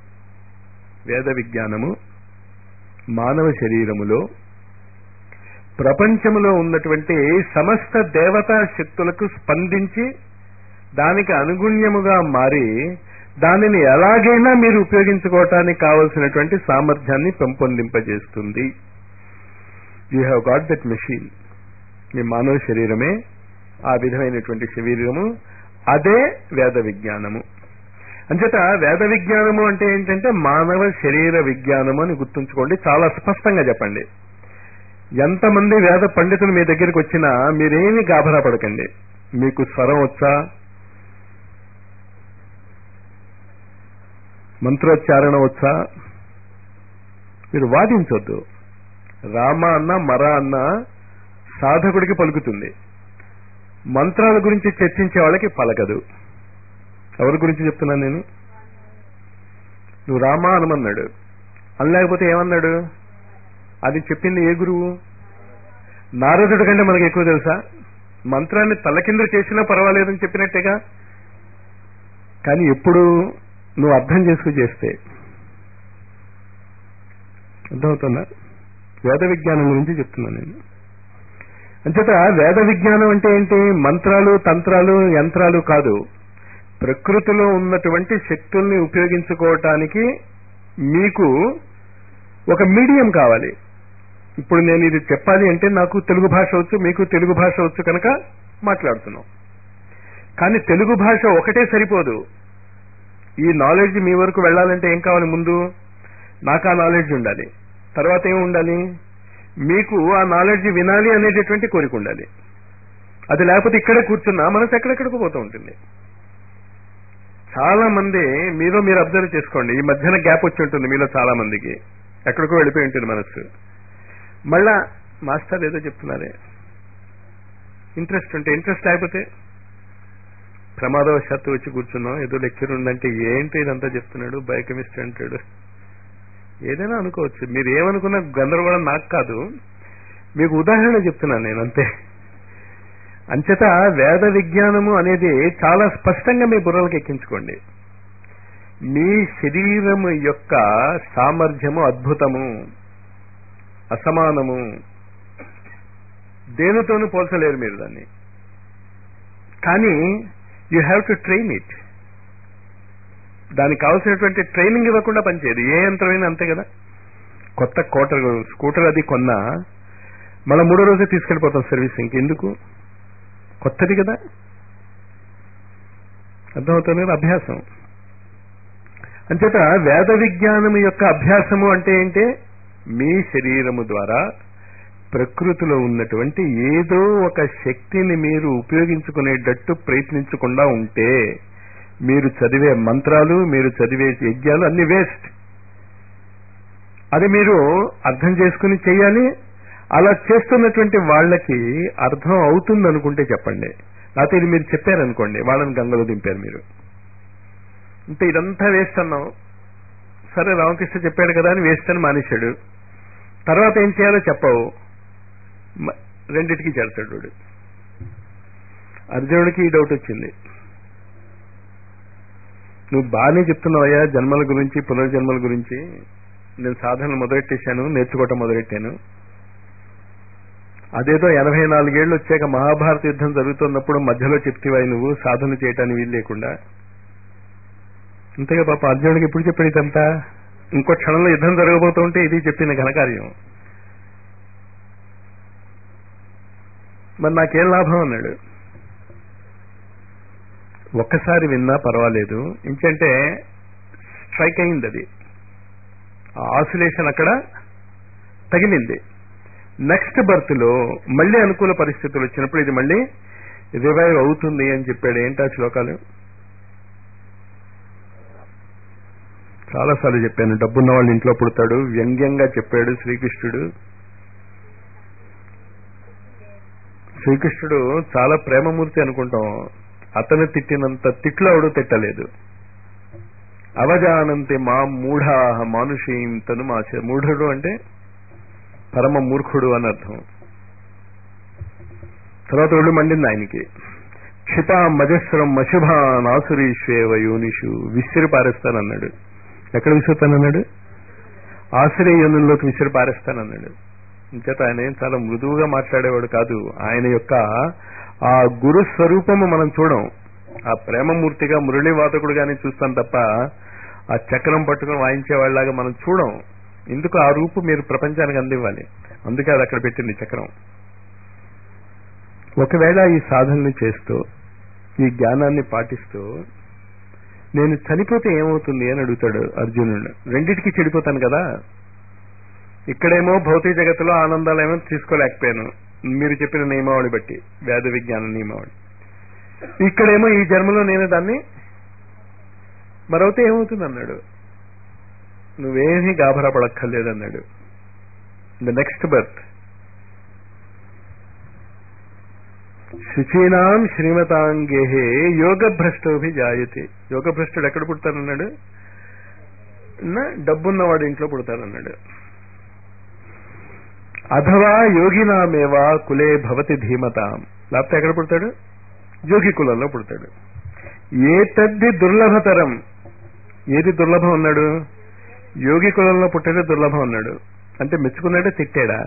వేద విజ్ఞానము మానవ శరీరములో ప్రపంచంలో ఉన్నటువంటి సమస్త దేవతా శక్తులకు స్పందించి దానికి అనుగుణ్యముగా మారి దానిని ఎలాగైనా మీరు ఉపయోగించుకోవటానికి కావలసినటువంటి సామర్థ్యాన్ని పెంపొందింపజేస్తుంది you have got that machine మీ మానవ శరీరమే ఆ విధమైనటువంటి శరీరము అదే వేద విజ్ఞానము అంచేత వేద విజ్ఞానము అంటే ఏంటంటే మానవ శరీర విజ్ఞానము అని గుర్తుంచుకోండి చాలా స్పష్టంగా చెప్పండి ఎంతమంది వేద పండితులు మీ దగ్గరికి వచ్చినా మీరేమి గాభరా పడకండి మీకు స్వరం వచ్చా మంత్రోచ్చారణ వచ్చా మీరు వాదించొద్దు రామ అన్న మర అన్న సాధకుడికి పలుకుతుంది మంత్రాల గురించి చర్చించే వాళ్ళకి పలకదు ఎవరి గురించి చెప్తున్నాను నేను నువ్వు రామా అనమన్నాడు అనలేకపోతే ఏమన్నాడు అది చెప్పింది ఏ గురువు నారదుడి కంటే మనకి ఎక్కువ తెలుసా మంత్రాన్ని తలకింద చేసినా పర్వాలేదని చెప్పినట్టేగా కానీ ఎప్పుడు నువ్వు అర్థం చేసుకు చేస్తే అర్థమవుతుందా వేద విజ్ఞానం గురించి చెప్తున్నాను నేను అంచేత వేద విజ్ఞానం అంటే ఏంటి మంత్రాలు తంత్రాలు యంత్రాలు కాదు ప్రకృతిలో ఉన్నటువంటి శక్తుల్ని ఉపయోగించుకోవటానికి మీకు ఒక మీడియం కావాలి ఇప్పుడు నేను ఇది చెప్పాలి అంటే నాకు తెలుగు భాష వచ్చు మీకు తెలుగు భాష వచ్చు కనుక మాట్లాడుతున్నాం కానీ తెలుగు భాష ఒకటే సరిపోదు ఈ నాలెడ్జ్ మీ వరకు వెళ్ళాలంటే ఏం కావాలి ముందు నాకు ఆ నాలెడ్జ్ ఉండాలి తర్వాత ఏం ఉండాలి మీకు ఆ నాలెడ్జ్ వినాలి అనేటటువంటి కోరిక ఉండాలి అది లేకపోతే ఇక్కడే కూర్చున్నా మనసు ఎక్కడెక్కడికి పోతూ ఉంటుంది చాలా మంది మీలో మీరు అబ్జర్వ్ చేసుకోండి ఈ మధ్యన గ్యాప్ వచ్చి ఉంటుంది మీలో చాలా మందికి ఎక్కడికో వెళ్ళిపోయి ఉంటుంది మనస్సు మళ్ళా మాస్టర్ ఏదో చెప్తున్నారే ఇంట్రెస్ట్ ఉంటే ఇంట్రెస్ట్ లేకపోతే ప్రమాదవశాత్తు వచ్చి కూర్చున్నాం ఏదో లెక్చర్ ఉందంటే ఏంటి ఇదంతా చెప్తున్నాడు బయోకెమిస్ట్రీ అంటాడు ఏదైనా అనుకోవచ్చు మీరు ఏమనుకున్నా గందరగోళం నాకు కాదు మీకు ఉదాహరణ చెప్తున్నాను నేను అంతే అంచేత వేద విజ్ఞానము అనేది చాలా స్పష్టంగా మీ బుర్రలకు ఎక్కించుకోండి మీ శరీరము యొక్క సామర్థ్యము అద్భుతము అసమానము దేనితోనూ పోల్చలేరు మీరు దాన్ని కానీ you have to train it దానికి కావాల్సినటువంటి ట్రైనింగ్ ఇవ్వకుండా పనిచేయదు ఏ యంత్రమైనా అంతే కదా కొత్త కోటర్ స్కూటర్ అది కొన్నా మళ్ళీ మూడో రోజే తీసుకెళ్లిపోతాం సర్వీసింగ్కి ఎందుకు కొత్తది కదా అర్థమవుతుంది కదా అభ్యాసం అంచేత వేద విజ్ఞానం యొక్క అభ్యాసము అంటే ఏంటి మీ శరీరము ద్వారా ప్రకృతిలో ఉన్నటువంటి ఏదో ఒక శక్తిని మీరు ఉపయోగించుకునేటట్టు ప్రయత్నించకుండా ఉంటే మీరు చదివే మంత్రాలు మీరు చదివే యజ్ఞాలు అన్ని వేస్ట్ అది మీరు అర్థం చేసుకుని చేయాలి అలా చేస్తున్నటువంటి వాళ్ళకి అర్థం అవుతుంది అనుకుంటే చెప్పండి లేకపోతే ఇది మీరు చెప్పారనుకోండి వాళ్ళని గంగలో దింపారు మీరు అంటే ఇదంతా వేస్ట్ అన్నాం సరే రామకృష్ణ చెప్పాడు కదా అని వేస్ట్ అని మానేశాడు తర్వాత ఏం చేయాలో చెప్పవు మ- రెండిటికి చేస్తాడు వాడు అర్జునుడికి ఈ డౌట్ వచ్చింది నువ్వు బాగానే చెప్తున్నావయ్యా జన్మల గురించి పునర్జన్మల గురించి నేను సాధనలు మొదలెట్టేశాను నేర్చుకోవటం మొదలెట్టాను అదేదో ఎనభై నాలుగేళ్లు వచ్చాక మహాభారత యుద్ధం జరుగుతున్నప్పుడు మధ్యలో చెప్తివాయి నువ్వు సాధన చేయటానికి వీలు లేకుండా అంతేగా పాప అర్జునుడికి ఎప్పుడు చెప్పాడు ఇదంతా ఇంకో క్షణంలో యుద్ధం జరగబోతూ ఉంటే ఇది చెప్పిన ఘనకార్యం మరి నాకేం లాభం అన్నాడు ఒక్కసారి విన్నా పర్వాలేదు ఇంకంటే స్ట్రైక్ అయింది అది ఆసులేషన్ అక్కడ తగిలింది నెక్స్ట్ బర్త్ లో మళ్ళీ అనుకూల పరిస్థితులు వచ్చినప్పుడు ఇది మళ్ళీ రివైవ్ అవుతుంది అని చెప్పాడు ఏంటా శ్లోకాలు చాలాసార్లు చెప్పాను డబ్బున్న వాళ్ళు ఇంట్లో పుడతాడు వ్యంగ్యంగా చెప్పాడు శ్రీకృష్ణుడు శ్రీకృష్ణుడు చాలా ప్రేమమూర్తి అనుకుంటాం అతను తిట్టినంత తిట్లు అవడు తిట్టలేదు అవజానంతే మా మూఢా మానుషీం తను మా మూఢుడు అంటే పరమ మూర్ఖుడు అని అర్థం తర్వాత ఒళ్ళు మండింది ఆయనకి క్షిపా మజస్రం మశుభా నాసురీష్వేవ యోనిషు విసిరి పారేస్తానన్నాడు ఎక్కడ విసురుతానన్నాడు ఆశ్రయ యోనుల్లోకి విసిరి పారేస్తానన్నాడు ఇంచేత ఆయన ఏం చాలా మృదువుగా మాట్లాడేవాడు కాదు ఆయన యొక్క ఆ గురు స్వరూపము మనం చూడం ఆ ప్రేమమూర్తిగా మురళీవాదకుడుగానే చూస్తాం తప్ప ఆ చక్రం పట్టుకుని వాయించేవాళ్ళలాగా మనం చూడం ఎందుకు ఆ రూపు మీరు ప్రపంచానికి అందివ్వాలి అందుకే అది అక్కడ పెట్టింది చక్రం ఒకవేళ ఈ సాధనని చేస్తూ ఈ జ్ఞానాన్ని పాటిస్తూ నేను చనిపోతే ఏమవుతుంది అని అడుగుతాడు అర్జునుడు రెండిటికి చెడిపోతాను కదా ఇక్కడేమో భౌతిక జగత్తులో ఆనందాలేమో తీసుకోలేకపోయాను మీరు చెప్పిన నియమావళి బట్టి వేద విజ్ఞాన నియమావళి ఇక్కడేమో ఈ జన్మలో నేను దాన్ని మరొకటి ఏమవుతుంది అన్నాడు నువ్వేమీ గాభరా పడక్కర్లేదన్నాడు ద నెక్స్ట్ బర్త్ శుచీనాం శ్రీమతాంగేహే యోగ భ్రష్టోభి జాయతే యోగ భ్రష్టుడు ఎక్కడ పుడతానన్నాడు నా డబ్బున్నవాడు ఇంట్లో పుడతానన్నాడు అథవా యోగినామేవా కులే భవతి ధీమతాం లేకపోతే ఎక్కడ పుడతాడు యోగి కులంలో పుడతాడు ఏ తద్ది దుర్లభతరం ఏది దుర్లభం అన్నాడు యోగి కులంలో పుట్టేదే దుర్లభం అన్నాడు అంటే మెచ్చుకున్నాడే తిట్టాడా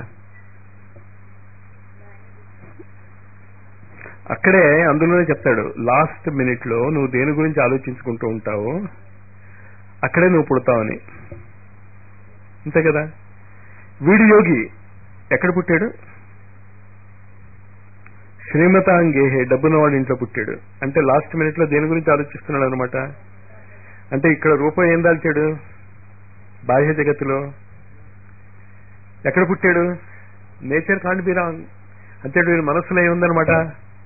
అక్కడే అందులోనే చెప్తాడు లాస్ట్ మినిట్ లో నువ్వు దేని గురించి ఆలోచించుకుంటూ ఉంటావు అక్కడే నువ్వు పుడతావని అంతే కదా వీడు యోగి ఎక్కడ పుట్టాడు శ్రీమతాంగేహే డబ్బున్నవాడు ఇంట్లో పుట్టాడు అంటే లాస్ట్ మినిట్ లో దేని గురించి ఆలోచిస్తున్నాడు అనమాట అంటే ఇక్కడ రూపం ఏం దాల్చాడు బాహ్య జగత్తులో ఎక్కడ పుట్టాడు నేచర్ కాంట్ బి రాంగ్ అంటే వీరి మనస్సులో ఏముందనమాట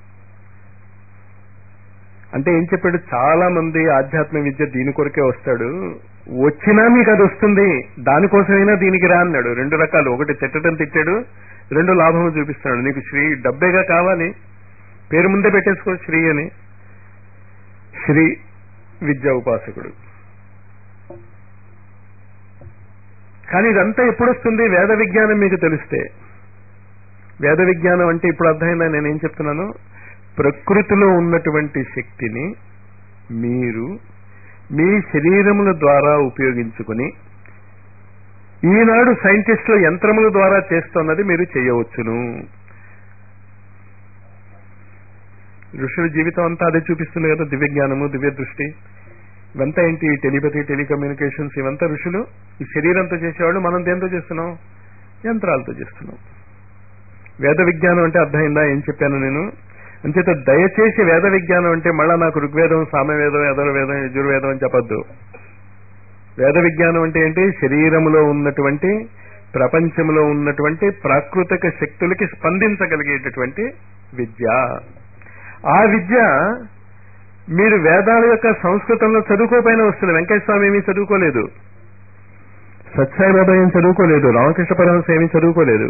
అంటే ఏం చెప్పాడు చాలా మంది ఆధ్యాత్మిక విద్య దీని కొరకే వస్తాడు వచ్చినా మీకు అది వస్తుంది దానికోసమైనా దీనికి రా అన్నాడు రెండు రకాలు ఒకటి తిట్టడం తిట్టాడు రెండు లాభము చూపిస్తున్నాడు నీకు శ్రీ డబ్బేగా కావాలి పేరు ముందే పెట్టేసుకో శ్రీ అని శ్రీ విద్యా ఉపాసకుడు కానీ ఇదంతా ఎప్పుడు వస్తుంది వేద విజ్ఞానం మీకు తెలిస్తే వేద విజ్ఞానం అంటే ఇప్పుడు అర్థమైందా నేనేం చెప్తున్నాను ప్రకృతిలో ఉన్నటువంటి శక్తిని మీరు మీ శరీరముల ద్వారా ఉపయోగించుకుని ఈనాడు సైంటిస్టులు యంత్రముల ద్వారా చేస్తున్నది మీరు చేయవచ్చును ఋషుల జీవితం అంతా అదే చూపిస్తుంది కదా దివ్య జ్ఞానము దివ్య దృష్టి ఇవంతా ఏంటి టెలిపతి టెలికమ్యూనికేషన్స్ ఇవంతా ఋషులు ఈ శరీరంతో చేసేవాళ్ళు మనం దేంతో చేస్తున్నాం యంత్రాలతో చేస్తున్నాం వేద విజ్ఞానం అంటే అర్థమైందా ఏం చెప్పాను నేను అంచేత దయచేసి వేద విజ్ఞానం అంటే మళ్ళా నాకు ఋగ్వేదం సామవేదం యజుర్వేదం యజుర్వేదం అని చెప్పద్దు వేద విజ్ఞానం అంటే ఏంటి శరీరములో ఉన్నటువంటి ప్రపంచంలో ఉన్నటువంటి ప్రాకృతిక శక్తులకి స్పందించగలిగేటటువంటి విద్య ఆ విద్య మీరు వేదాల యొక్క సంస్కృతంలో చదువుకోపోయినా వస్తుంది వెంకటేశ్వర స్వామి ఏమీ చదువుకోలేదు సత్సాయిబాబా ఏం చదువుకోలేదు రామకృష్ణ పరమహంస ఏమీ చదువుకోలేదు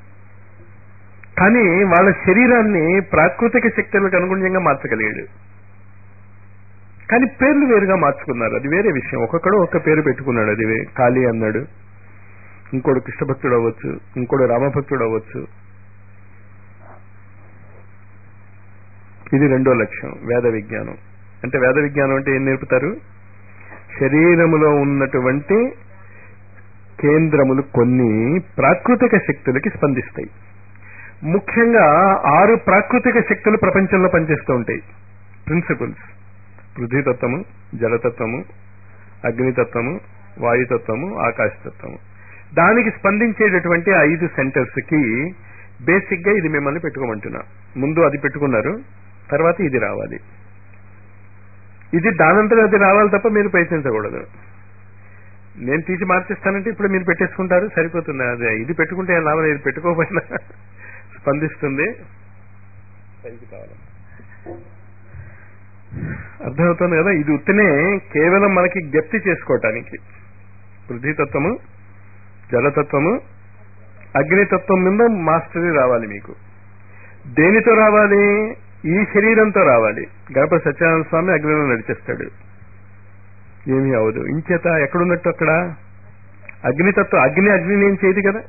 కానీ వాళ్ళ శరీరాన్ని ప్రాకృతిక శక్తులకు అనుగుణంగా మార్చగలిగాడు కానీ పేర్లు వేరుగా మార్చుకున్నారు అది వేరే విషయం ఒక్కొక్కడు ఒక్క పేరు పెట్టుకున్నాడు అది వే- కాళీ అన్నాడు ఇంకోడు కృష్ణభక్తుడు అవ్వచ్చు ఇంకోడు రామభక్తుడు అవ్వచ్చు ఇది రెండో లక్ష్యం వేద విజ్ఞానం అంటే వేద విజ్ఞానం అంటే ఏం నేర్పుతారు శరీరములో ఉన్నటువంటి కేంద్రములు కొన్ని ప్రాకృతిక శక్తులకి స్పందిస్తాయి ముఖ్యంగా ఆరు ప్రాకృతిక శక్తులు ప్రపంచంలో పనిచేస్తూ ఉంటాయి ప్రిన్సిపల్స్ పృథ్వీతత్వము జలతత్వము అగ్నితత్వము వాయుతత్వము ఆకాశతత్వము దానికి స్పందించేటటువంటి ఐదు సెంటర్స్ కి బేసిక్ గా ఇది మిమ్మల్ని పెట్టుకోమంటున్నా ముందు అది పెట్టుకున్నారు తర్వాత ఇది రావాలి ఇది దానంతరం అది రావాలి తప్ప మీరు ప్రయత్నించకూడదు నేను తీసి మార్చేస్తానంటే ఇప్పుడు మీరు పెట్టేసుకుంటారు సరిపోతుంది అదే ఇది పెట్టుకుంటే ఏం లాభం లేదు. ఇది పెట్టుకోకపోయినా స్పందిస్తుంది పైకి కావాలి అర్థమవుతుంది కదా ఇది ఉత్తనే కేవలం మనకి జ్ఞప్తి చేసుకోవటానికి పృథ్వీతత్వము జలతత్వము అగ్నితత్వం మీద మాస్టరీ రావాలి మీకు దేనితో రావాలి ఈ శరీరంతో రావాలి గణపతి సత్యనారాయణ స్వామి అగ్నిలో నడిచేస్తాడు ఏమీ అవదు ఇంచేత ఎక్కడున్నట్టు అక్కడ అగ్నితత్వం అగ్ని అగ్ని ఏం చేయదు కదా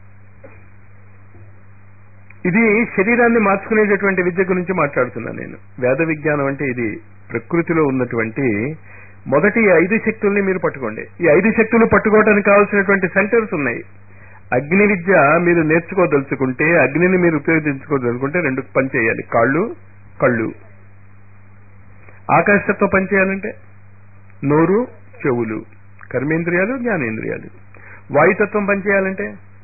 ఇది శరీరాన్ని మార్చుకునేటటువంటి విద్య గురించి మాట్లాడుతున్నాను నేను వేద విజ్ఞానం అంటే ఇది ప్రకృతిలో ఉన్నటువంటి మొదటి ఈ ఐదు శక్తుల్ని మీరు పట్టుకోండి ఈ ఐదు శక్తులు పట్టుకోవడానికి కావాల్సినటువంటి సెంటర్స్ ఉన్నాయి అగ్ని విద్య మీరు నేర్చుకోదలుచుకుంటే అగ్నిని మీరు ఉపయోగించుకోదలుచుకుంటే రెండు పని చేయాలి కాళ్ళు కళ్ళు ఆకాశతత్వం పని చేయాలంటే నోరు చెవులు కర్మేంద్రియాలు జ్ఞానేంద్రియాలు వాయుతత్వం పని చేయాలంటే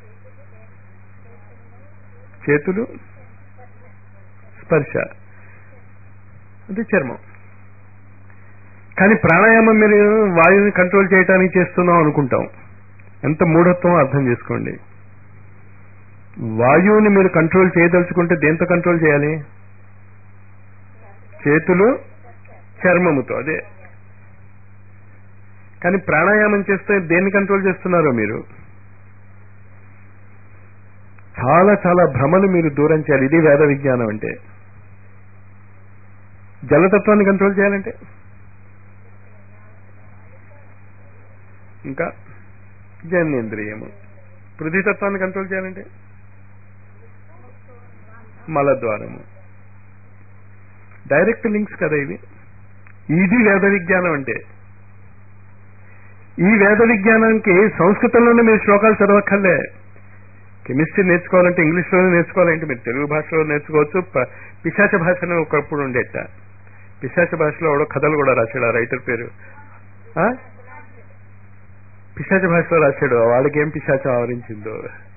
చేతులు స్పర్శ అంటే చర్మం కానీ ప్రాణాయామం మీరు వాయువుని కంట్రోల్ చేయడానికి చేస్తున్నాం అనుకుంటాం ఎంత మూఢత్వం అర్థం చేసుకోండి వాయువుని మీరు కంట్రోల్ చేయదలుచుకుంటే దేంతో కంట్రోల్ చేయాలి చేతులు చర్మముతో అదే కానీ ప్రాణాయామం చేస్తే దేన్ని కంట్రోల్ చేస్తున్నారో మీరు చాలా చాలా భ్రమలు మీరు దూరం చేయాలి ఇది వేద విజ్ఞానం అంటే జలతత్వాన్ని కంట్రోల్ చేయాలంటే ఇంకా జన్నేంద్రియము పృథ్వీతత్వాన్ని కంట్రోల్ చేయాలంటే మలద్వారము డైరెక్ట్ లింక్స్ కదా ఇవి ఇది వేద విజ్ఞానం అంటే ఈ వేద విజ్ఞానానికి సంస్కృతంలోనే మీరు శ్లోకాలు చదవక్కర్లే కెమిస్ట్రీ నేర్చుకోవాలంటే ఇంగ్లీష్లోనే నేర్చుకోవాలంటే మీరు తెలుగు భాషలో నేర్చుకోవచ్చు ప- పిశాచ భాషను ఒకప్పుడు ఉండేట పిశాచ భాషలో ఎవడో కథలు కూడా రాశాడు ఆ రైటర్ పేరు ఆ? పిశాచ భాషలో రాశాడు వాడికి ఏం పిశాచం ఆవరించిందో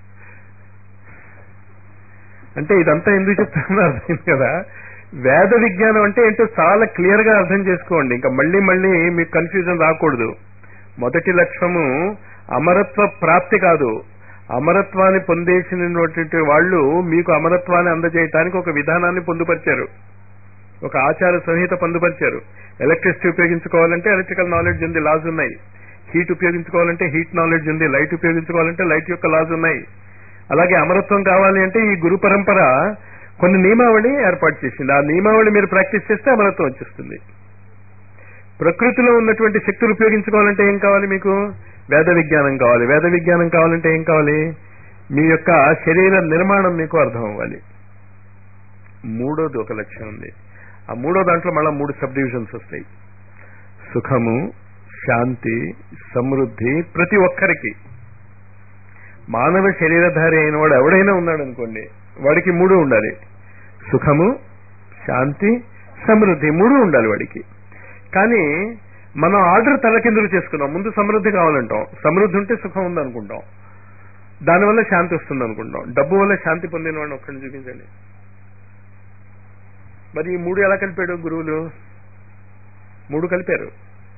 అంటే ఇదంతా ఎందుకు చెప్తున్నా అర్థమైంది కదా వేద విజ్ఞానం అంటే ఏంటో చాలా క్లియర్ గా అర్థం చేసుకోండి ఇంకా మళ్ళీ మళ్ళీ మీకు కన్ఫ్యూజన్ రాకూడదు మొదటి లక్ష్యము అమరత్వ ప్రాప్తి కాదు అమరత్వాన్ని పొందేసినటువంటి వాళ్ళు మీకు అమరత్వాన్ని అందజేయటానికి ఒక విధానాన్ని పొందుపరిచారు ఒక ఆచార సంహిత పొందుపరిచారు ఎలక్ట్రిసిటీ ఉపయోగించుకోవాలంటే ఎలక్ట్రికల్ నాలెడ్జ్ ఉంది లాస్ ఉన్నాయి హీట్ ఉపయోగించుకోవాలంటే హీట్ నాలెడ్జ్ ఉంది లైట్ ఉపయోగించుకోవాలంటే లైట్ యొక్క లాస్ ఉన్నాయి అలాగే అమరత్వం కావాలి అంటే ఈ గురు పరంపర కొన్ని నియమావళి ఏర్పాటు చేసింది ఆ నియమావళి మీరు ప్రాక్టీస్ చేస్తే అమరత్వం వచ్చేస్తుంది ప్రకృతిలో ఉన్నటువంటి శక్తులు ఉపయోగించుకోవాలంటే ఏం కావాలి మీకు వేద విజ్ఞానం కావాలి వేద విజ్ఞానం కావాలంటే ఏం కావాలి మీ యొక్క శరీర నిర్మాణం మీకు అర్థం అవ్వాలి మూడోది ఒక లక్ష్యం ఉంది ఆ మూడో దాంట్లో మళ్ళా మూడు సబ్ డివిజన్స్ వస్తాయి సుఖము శాంతి సమృద్ధి ప్రతి ఒక్కరికి మానవ శరీరధారి అయిన వాడు ఎవడైనా ఉన్నాడు అనుకోండి వాడికి మూడు ఉండాలి సుఖము శాంతి సమృద్ధి మూడు ఉండాలి వాడికి కానీ మనం ఆర్డర్ తలకిందులు చేసుకున్నాం ముందు సమృద్ధి కావాలంటాం సమృద్ధి ఉంటే సుఖం ఉంది అనుకుంటాం దానివల్ల శాంతి వస్తుంది అనుకుంటాం డబ్బు వల్ల శాంతి పొందిన వాడిని ఒక్కడిని చూపించండి మరి ఈ మూడు ఎలా కలిపాడు గురువులు మూడు కలిపారు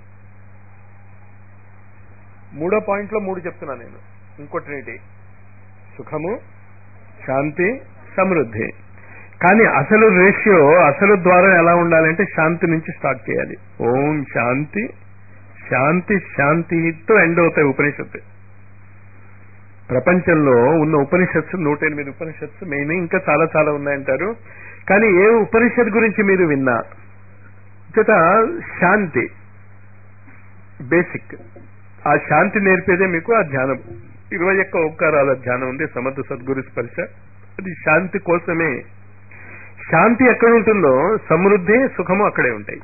మూడో పాయింట్లో మూడు చెప్తున్నా నేను ఇంకోటి సుఖము శాంతి సమృద్ధి కానీ అసలు రేషియో అసలు ద్వారం ఎలా ఉండాలంటే శాంతి నుంచి స్టార్ట్ చేయాలి ఓం శాంతి శాంతి శాంతితో ఎండ్ అవుతాయి ఉపనిషత్తు ప్రపంచంలో ఉన్న ఉపనిషత్సు నూట ఎనిమిది ఉపనిషత్సు మెయిన్ ఇంకా చాలా చాలా ఉన్నాయంటారు కానీ ఏ ఉపనిషత్ గురించి మీరు విన్నా చేత శాంతి బేసిక్ ఆ శాంతి నేర్పేదే మీకు ఆ ధ్యానం ఇరవై ఒక్క ఓంకారాల ధ్యానం ఉంది సమర్థ సద్గురు స్పర్శ అది శాంతి కోసమే శాంతి ఎక్కడ ఉంటుందో సమృద్ధి సుఖము అక్కడే ఉంటాయి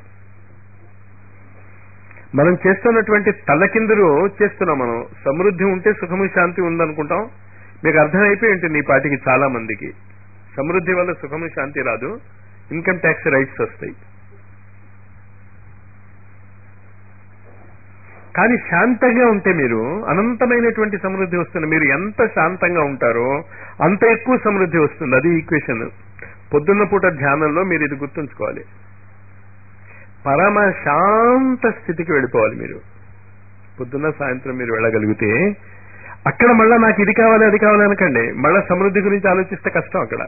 మనం చేస్తున్నటువంటి తలకిందులు చేస్తున్నాం మనం సమృద్ధి ఉంటే సుఖము శాంతి ఉందనుకుంటాం మీకు అర్థమైపోయి ఉంటుంది ఈ పాటికి చాలా మందికి సమృద్ధి వల్ల సుఖము శాంతి రాదు ఇన్కమ్ ట్యాక్స్ రైట్స్ వస్తాయి కానీ శాంతంగా ఉంటే మీరు అనంతమైనటువంటి సమృద్ధి వస్తుంది మీరు ఎంత శాంతంగా ఉంటారో అంత ఎక్కువ సమృద్ధి వస్తుంది అది ఈక్వేషన్ పొద్దున్న పూట ధ్యానంలో మీరు ఇది గుర్తుంచుకోవాలి పరమ శాంత స్థితికి వెళ్ళిపోవాలి మీరు పొద్దున్న సాయంత్రం మీరు వెళ్ళగలిగితే అక్కడ మళ్ళా నాకు ఇది కావాలి అది కావాలి అనకండి మళ్ళా సమృద్ధి గురించి ఆలోచిస్తే కష్టం అక్కడ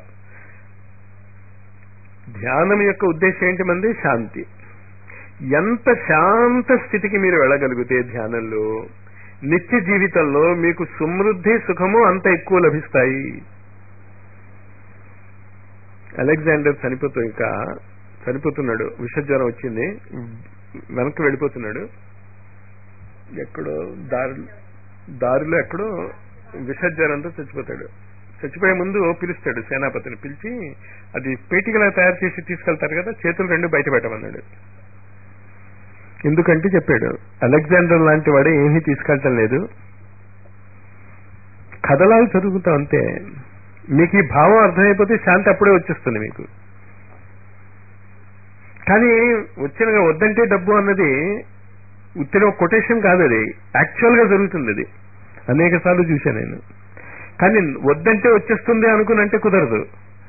ధ్యానం యొక్క ఉద్దేశం ఏంటి మంది శాంతి ఎంత శాంత స్థితికి మీరు వెళ్ళగలిగితే ధ్యానంలో నిత్య జీవితంలో మీకు సమృద్ధి సుఖము అంత ఎక్కువ లభిస్తాయి అలెగ్జాండర్ చనిపోతూ ఇంకా చనిపోతున్నాడు విషజ్వరం వచ్చింది వెనక్కి వెళ్ళిపోతున్నాడు ఎక్కడో దారి దారిలో ఎక్కడో విషజ్వరంతో చచ్చిపోతాడు చచ్చిపోయే ముందు పిలుస్తాడు సేనాపతిని పిలిచి అది పేటికలా తయారు చేసి తీసుకెళ్తారు కదా చేతులు రెండు బయట పెట్టమన్నాడు ఎందుకంటే చెప్పాడు అలెగ్జాండర్ లాంటి వాడే ఏమీ తీసుకెళ్ళటం లేదు కథలాలు చదువుతాం అంతే మీకు ఈ భావం అర్థమైపోతే శాంతి అప్పుడే వచ్చేస్తుంది మీకు కానీ వచ్చిన వద్దంటే డబ్బు అన్నది ఉత్తిన కొటేషన్ కాదు అది యాక్చువల్ గా జరుగుతుంది అది అనేక సార్లు చూశాను నేను కానీ వద్దంటే వచ్చేస్తుంది అనుకునంటే కుదరదు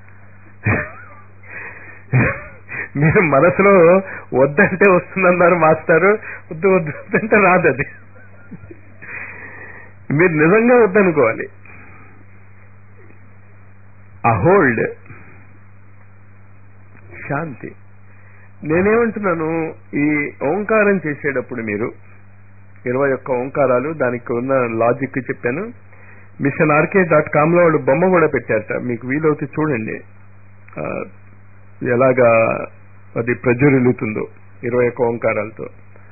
మీరు మనసులో వద్దంటే వస్తుందన్నారు మాస్టారు వద్దు వద్దు వద్దంటే రాదు అది మీరు నిజంగా వద్దనుకోవాలి అహోల్డ్ శాంతి నేనేమంటున్నాను ఈ ఓంకారం చేసేటప్పుడు మీరు ఇరవై ఒక్క ఓంకారాలు దానికి ఉన్న లాజిక్ చెప్పాను మిషన్ ఆర్కే డాట్ కామ్ లో వాళ్ళు బొమ్మ కూడా పెట్టారట మీకు వీలవుతే చూడండి ఆ, ఎలాగా అది ప్రజ్వరిల్లుతుందో ఇరవై ఒక్క ఓంకారాలతో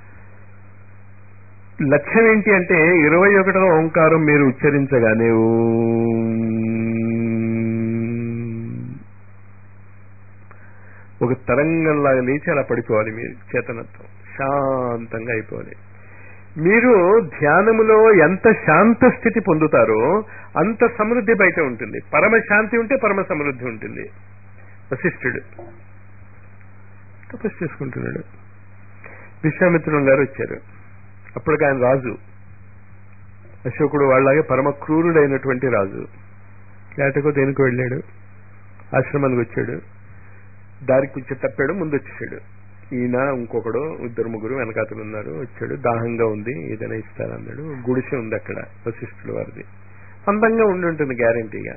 లక్ష్యం ఏంటి అంటే ఇరవై ఒకటో ఓంకారం మీరు ఉచ్చరించగానే ఓం ఒక తరంగంలాగా లేచి అలా పడిపోవాలి మీరు చేతనత్వం శాంతంగా అయిపోవాలి మీరు ధ్యానములో ఎంత శాంత స్థితి పొందుతారో అంత సమృద్ధి బయట ఉంటుంది పరమ శాంతి ఉంటే పరమ సమృద్ధి ఉంటుంది వశిష్ఠుడు తపస్సు చేసుకుంటున్నాడు విశ్వామిత్రుడు గారు వచ్చారు అప్పటికి ఆయన రాజు అశోకుడు వాళ్ళలాగే పరమ క్రూరుడైనటువంటి రాజు లేటకో దేనికి వెళ్ళాడు ఆశ్రమానికి వచ్చాడు దారికి కొంచెం తప్పాడు ముందు వచ్చేసాడు ఈయన ఇంకొకడు ఇద్దరు ముగ్గురు వెనకాతలు ఉన్నారు వచ్చాడు దాహంగా ఉంది ఏదైనా ఇస్తారన్నాడు గుడిసె ఉంది అక్కడ వశిష్ఠుడు వారిది అందంగా ఉండి ఉంటుంది గ్యారంటీగా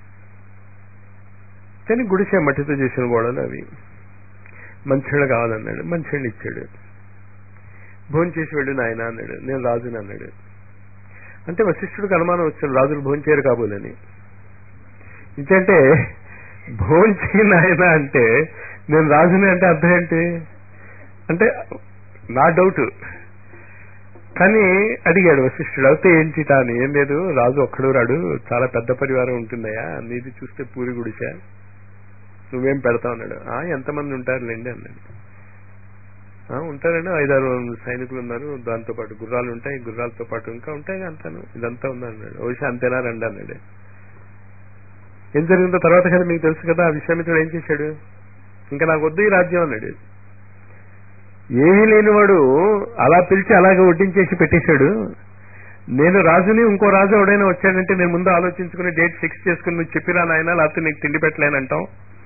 కానీ గుడిసె మట్టితో చేసిన గోడలు అవి మంచినీళ్ళు కావాలన్నాడు మంచినీళ్ళు ఇచ్చాడు భోజనం చేసి వెళ్ళు నాయన అన్నాడు నేను రాజుని అన్నాడు అంటే వశిష్ఠుడికి అనుమానం వచ్చాడు రాజులు భోజనం చేయరు కాబోలని ఇంకంటే భోజనం చేయను ఆయన అంటే నేను రాజుని అంటే అర్థం ఏంటి అంటే నా డౌట్ కానీ అడిగాడు వశిష్ఠుడు అయితే ఏంటి అని ఏం లేదు రాజు ఒక్కడు రాడు చాలా పెద్ద పరివారం ఉంటుందయ్యా నీది చూస్తే పూరి గుడిసా నువ్వేం పెడతావు అన్నాడు ఆ ఎంతమంది ఉంటారులేండి అన్నాడు ఆ ఉంటారండి ఐదారు సైనికులు ఉన్నారు దాంతో పాటు గుర్రాలు ఉంటాయి గుర్రాలతో పాటు ఇంకా ఉంటాయి అంతాను ఇదంతా ఉందన్నాడు ఓషి అంతేనా రండి అన్నాడు ఏం జరిగిందో తర్వాత కదా మీకు తెలుసు కదా ఆ విశ్వామిత్రుడు ఏం చేశాడు ఇంకా నాకు వద్దు ఈ రాజ్యం అన్నాడు ఏమీ లేనివాడు అలా పిలిచి అలాగే వడ్డించేసి పెట్టేశాడు నేను రాజుని ఇంకో రాజు ఎవడైనా వచ్చాడంటే నేను ముందు ఆలోచించుకుని డేట్ ఫిక్స్ చేసుకుని నువ్వు చెప్పిరా నాయన లేకపోతే నీకు తిండి పెట్టలేనంటాం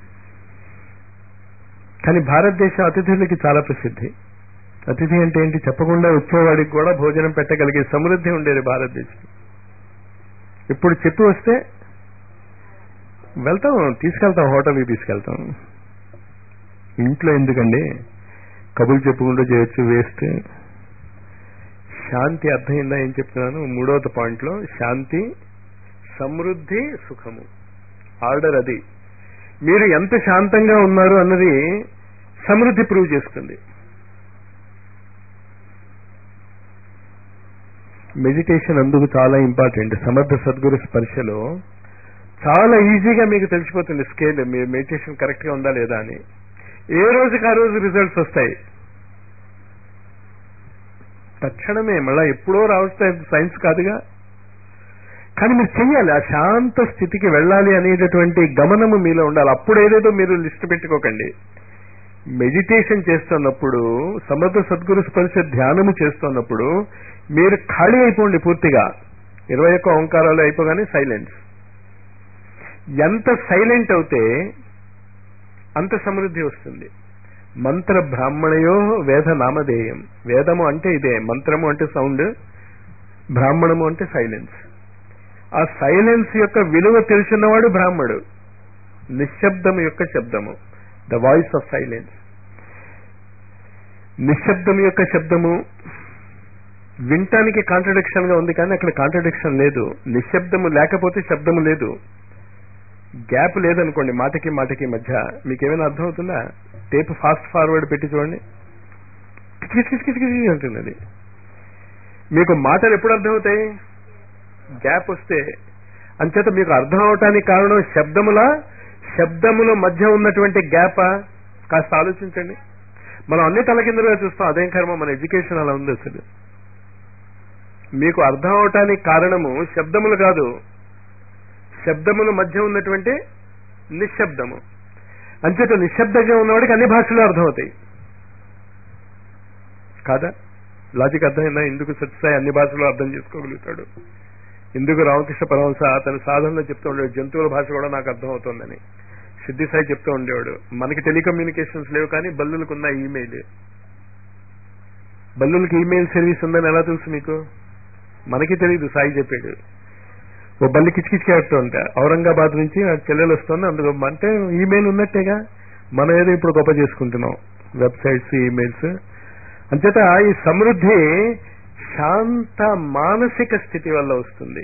కానీ భారతదేశం అతిథులకి చాలా ప్రసిద్ధి అతిథి అంటే ఏంటి చెప్పకుండా వచ్చేవాడికి కూడా భోజనం పెట్టగలిగే సమృద్ధి ఉండేది భారతదేశం ఇప్పుడు చెప్పి వస్తే వెళ్తాం తీసుకెళ్తాం హోటల్కి తీసుకెళ్తాం ఇంట్లో ఎందుకండి కబుర్లు చెప్పుకుంటూ చేయొచ్చు వేస్ట్ శాంతి అర్థమైందా ఏం చెప్తున్నాను మూడవది పాయింట్ లో శాంతి సమృద్ధి సుఖము ఆర్డర్ అది మీరు ఎంత శాంతంగా ఉన్నారు అన్నది సమృద్ధి ప్రూవ్ చేస్తుంది మెడిటేషన్ అందుకు చాలా ఇంపార్టెంట్ సమర్థ సద్గురు స్పర్శలో చాలా ఈజీగా మీకు తెలిసిపోతుంది స్కేల్ మీ మెడిటేషన్ కరెక్ట్ గా ఉందా లేదా అని ఏ రోజుకి ఆ రోజు రిజల్ట్స్ వస్తాయి తక్షణమే మళ్ళా ఎప్పుడో రావస్తాయి సైన్స్ కాదుగా కానీ మీరు చెయ్యాలి ఆ శాంత స్థితికి వెళ్ళాలి అనేటటువంటి గమనము మీలో ఉండాలి అప్పుడు ఏదేదో మీరు లిస్ట్ పెట్టుకోకండి మెడిటేషన్ చేస్తున్నప్పుడు సమర్థ సద్గురు స్పర్శ ధ్యానము చేస్తున్నప్పుడు మీరు ఖాళీ అయిపోండి పూర్తిగా ఇరవై ఒక్క ఓంకారాలు అయిపోగానే సైలెన్స్ ఎంత సైలెంట్ అవుతే అంత సమృద్ధి వస్తుంది మంత్ర బ్రాహ్మణయో వేద నామధేయం వేదము అంటే ఇదే మంత్రము అంటే సౌండ్ బ్రాహ్మణము అంటే సైలెన్స్ ఆ సైలెన్స్ యొక్క విలువ తెలిసినవాడు బ్రాహ్మడు నిశ్శబ్దము యొక్క శబ్దము ద వాయిస్ ఆఫ్ సైలెన్స్ నిశ్శబ్దం యొక్క శబ్దము వినటానికి కాంట్రడిక్షన్ గా ఉంది కానీ అక్కడ కాంట్రడిక్షన్ లేదు నిశ్శబ్దము లేకపోతే శబ్దము లేదు గ్యాప్ లేదనుకోండి మాటకి మాటకి మధ్య మీకేమైనా అర్థం అవుతుందా టేప్ ఫాస్ట్ ఫార్వర్డ్ పెట్టి చూడండి కిచకిచకిచకిచ అంటుంది అది మీకు మాటలు ఎప్పుడు అర్థమవుతాయి గ్యాప్ వస్తే అంచేత మీకు అర్థం అవటానికి కారణం శబ్దముల శబ్దముల మధ్య ఉన్నటువంటి గ్యాప్ కాస్త ఆలోచించండి మనం అన్ని తలకిందులుగా చూస్తాం అదేం కర్మ మన ఎడ్యుకేషన్ అలా ఉంది అసలు మీకు అర్థం అవటానికి కారణము శబ్దములు కాదు శబ్దముల మధ్య ఉన్నటువంటి నిశ్శబ్దము అంచేత నిశ్శబ్దంగా ఉన్నవాడికి అన్ని భాషలు అర్థమవుతాయి కాదా లాజిక్ అర్థమైందా ఎందుకు సత్యసాయి అన్ని భాషలు అర్థం చేసుకోగలుగుతాడు ఎందుకు రామకృష్ణ పరమహంస తన సాధనలో చెప్తూ ఉండేవాడు జంతువుల భాష కూడా నాకు అర్థమవుతోందని సిద్ధిసాయి చెప్తూ ఉండేవాడు మనకి టెలికమ్యూనికేషన్స్ లేవు కానీ బల్లులకు ఉన్న ఈమెయిల్ బల్లులకి ఈమెయిల్ సర్వీస్ ఉందని ఎలా తెలుసు మీకు మనకి తెలియదు సాయి చెప్పాడు ఓ బల్లి కిచకిచకేడుతూ ఉంటా ఔరంగాబాద్ నుంచి ఆ చెల్లెలు వస్తుంది అందులో అంటే ఈమెయిల్ ఉన్నట్టేగా మనం ఏదో ఇప్పుడు గొప్ప చేసుకుంటున్నాం వెబ్సైట్స్ ఈమెయిల్స్ అంచేత ఈ సమృద్ధి శాంత మానసిక స్థితి వల్ల వస్తుంది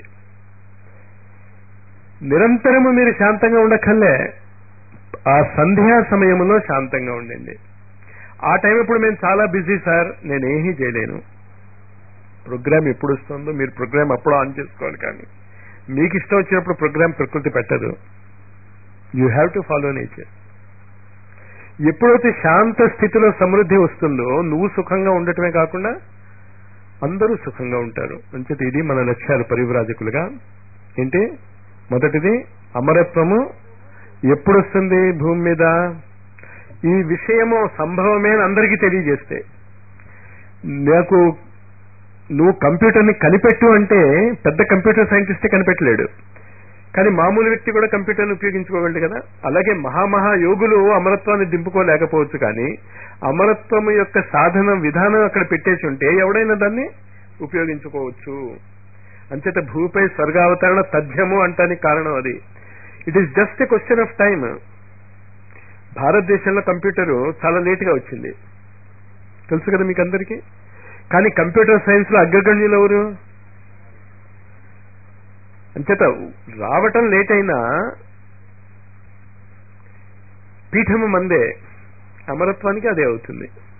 నిరంతరము మీరు శాంతంగా ఉండక్కర్లే ఆ సంధ్యా సమయంలో శాంతంగా ఉండండి ఆ టైం ఇప్పుడు మేము చాలా బిజీ సార్ నేనేమీ చేయలేను ప్రోగ్రామ్ ఎప్పుడు వస్తుందో మీరు ప్రోగ్రామ్ అప్పుడు ఆన్ చేసుకోవాలి కానీ మీకు ఇష్టం వచ్చినప్పుడు ప్రోగ్రామ్ ప్రకృతి పెట్టదు you have to follow nature ఎప్పుడైతే శాంత స్థితిలో సమృద్ధి వస్తుందో నువ్వు సుఖంగా ఉండటమే కాకుండా అందరూ సుఖంగా ఉంటారు అంచేత ఇది మన లక్ష్యాలు పరివ్రాజకులుగా ఏంటి మొదటిది అమరత్వము ఎప్పుడు వస్తుంది భూమి మీద ఈ విషయము సంభవమే అని అందరికీ తెలియజేస్తే నాకు నువ్వు కంప్యూటర్ని కనిపెట్టు అంటే పెద్ద కంప్యూటర్ సైంటిస్టే కనిపెట్టలేడు కానీ మామూలు వ్యక్తి కూడా కంప్యూటర్ని ఉపయోగించుకోగలడు కదా అలాగే మహామహా యోగులు అమరత్వాన్ని దింపుకోలేకపోవచ్చు కానీ అమరత్వం యొక్క సాధన విధానం అక్కడ పెట్టేసి ఉంటే ఎవడైనా దాన్ని ఉపయోగించుకోవచ్చు అంచేత భూమిపై స్వర్గావతరణ తథ్యము అంటానికి కారణం అది it is just a question of time భారతదేశంలో కంప్యూటర్ చాలా లేట్ గా వచ్చింది తెలుసు కదా మీకు అందరికీ కానీ కంప్యూటర్ సైన్స్ లో అగ్రగణ్యులు ఎవరు అంచేత రావటం లేట్ అయినా పీఠము మందే అమరత్వానికి అదే అవుతుంది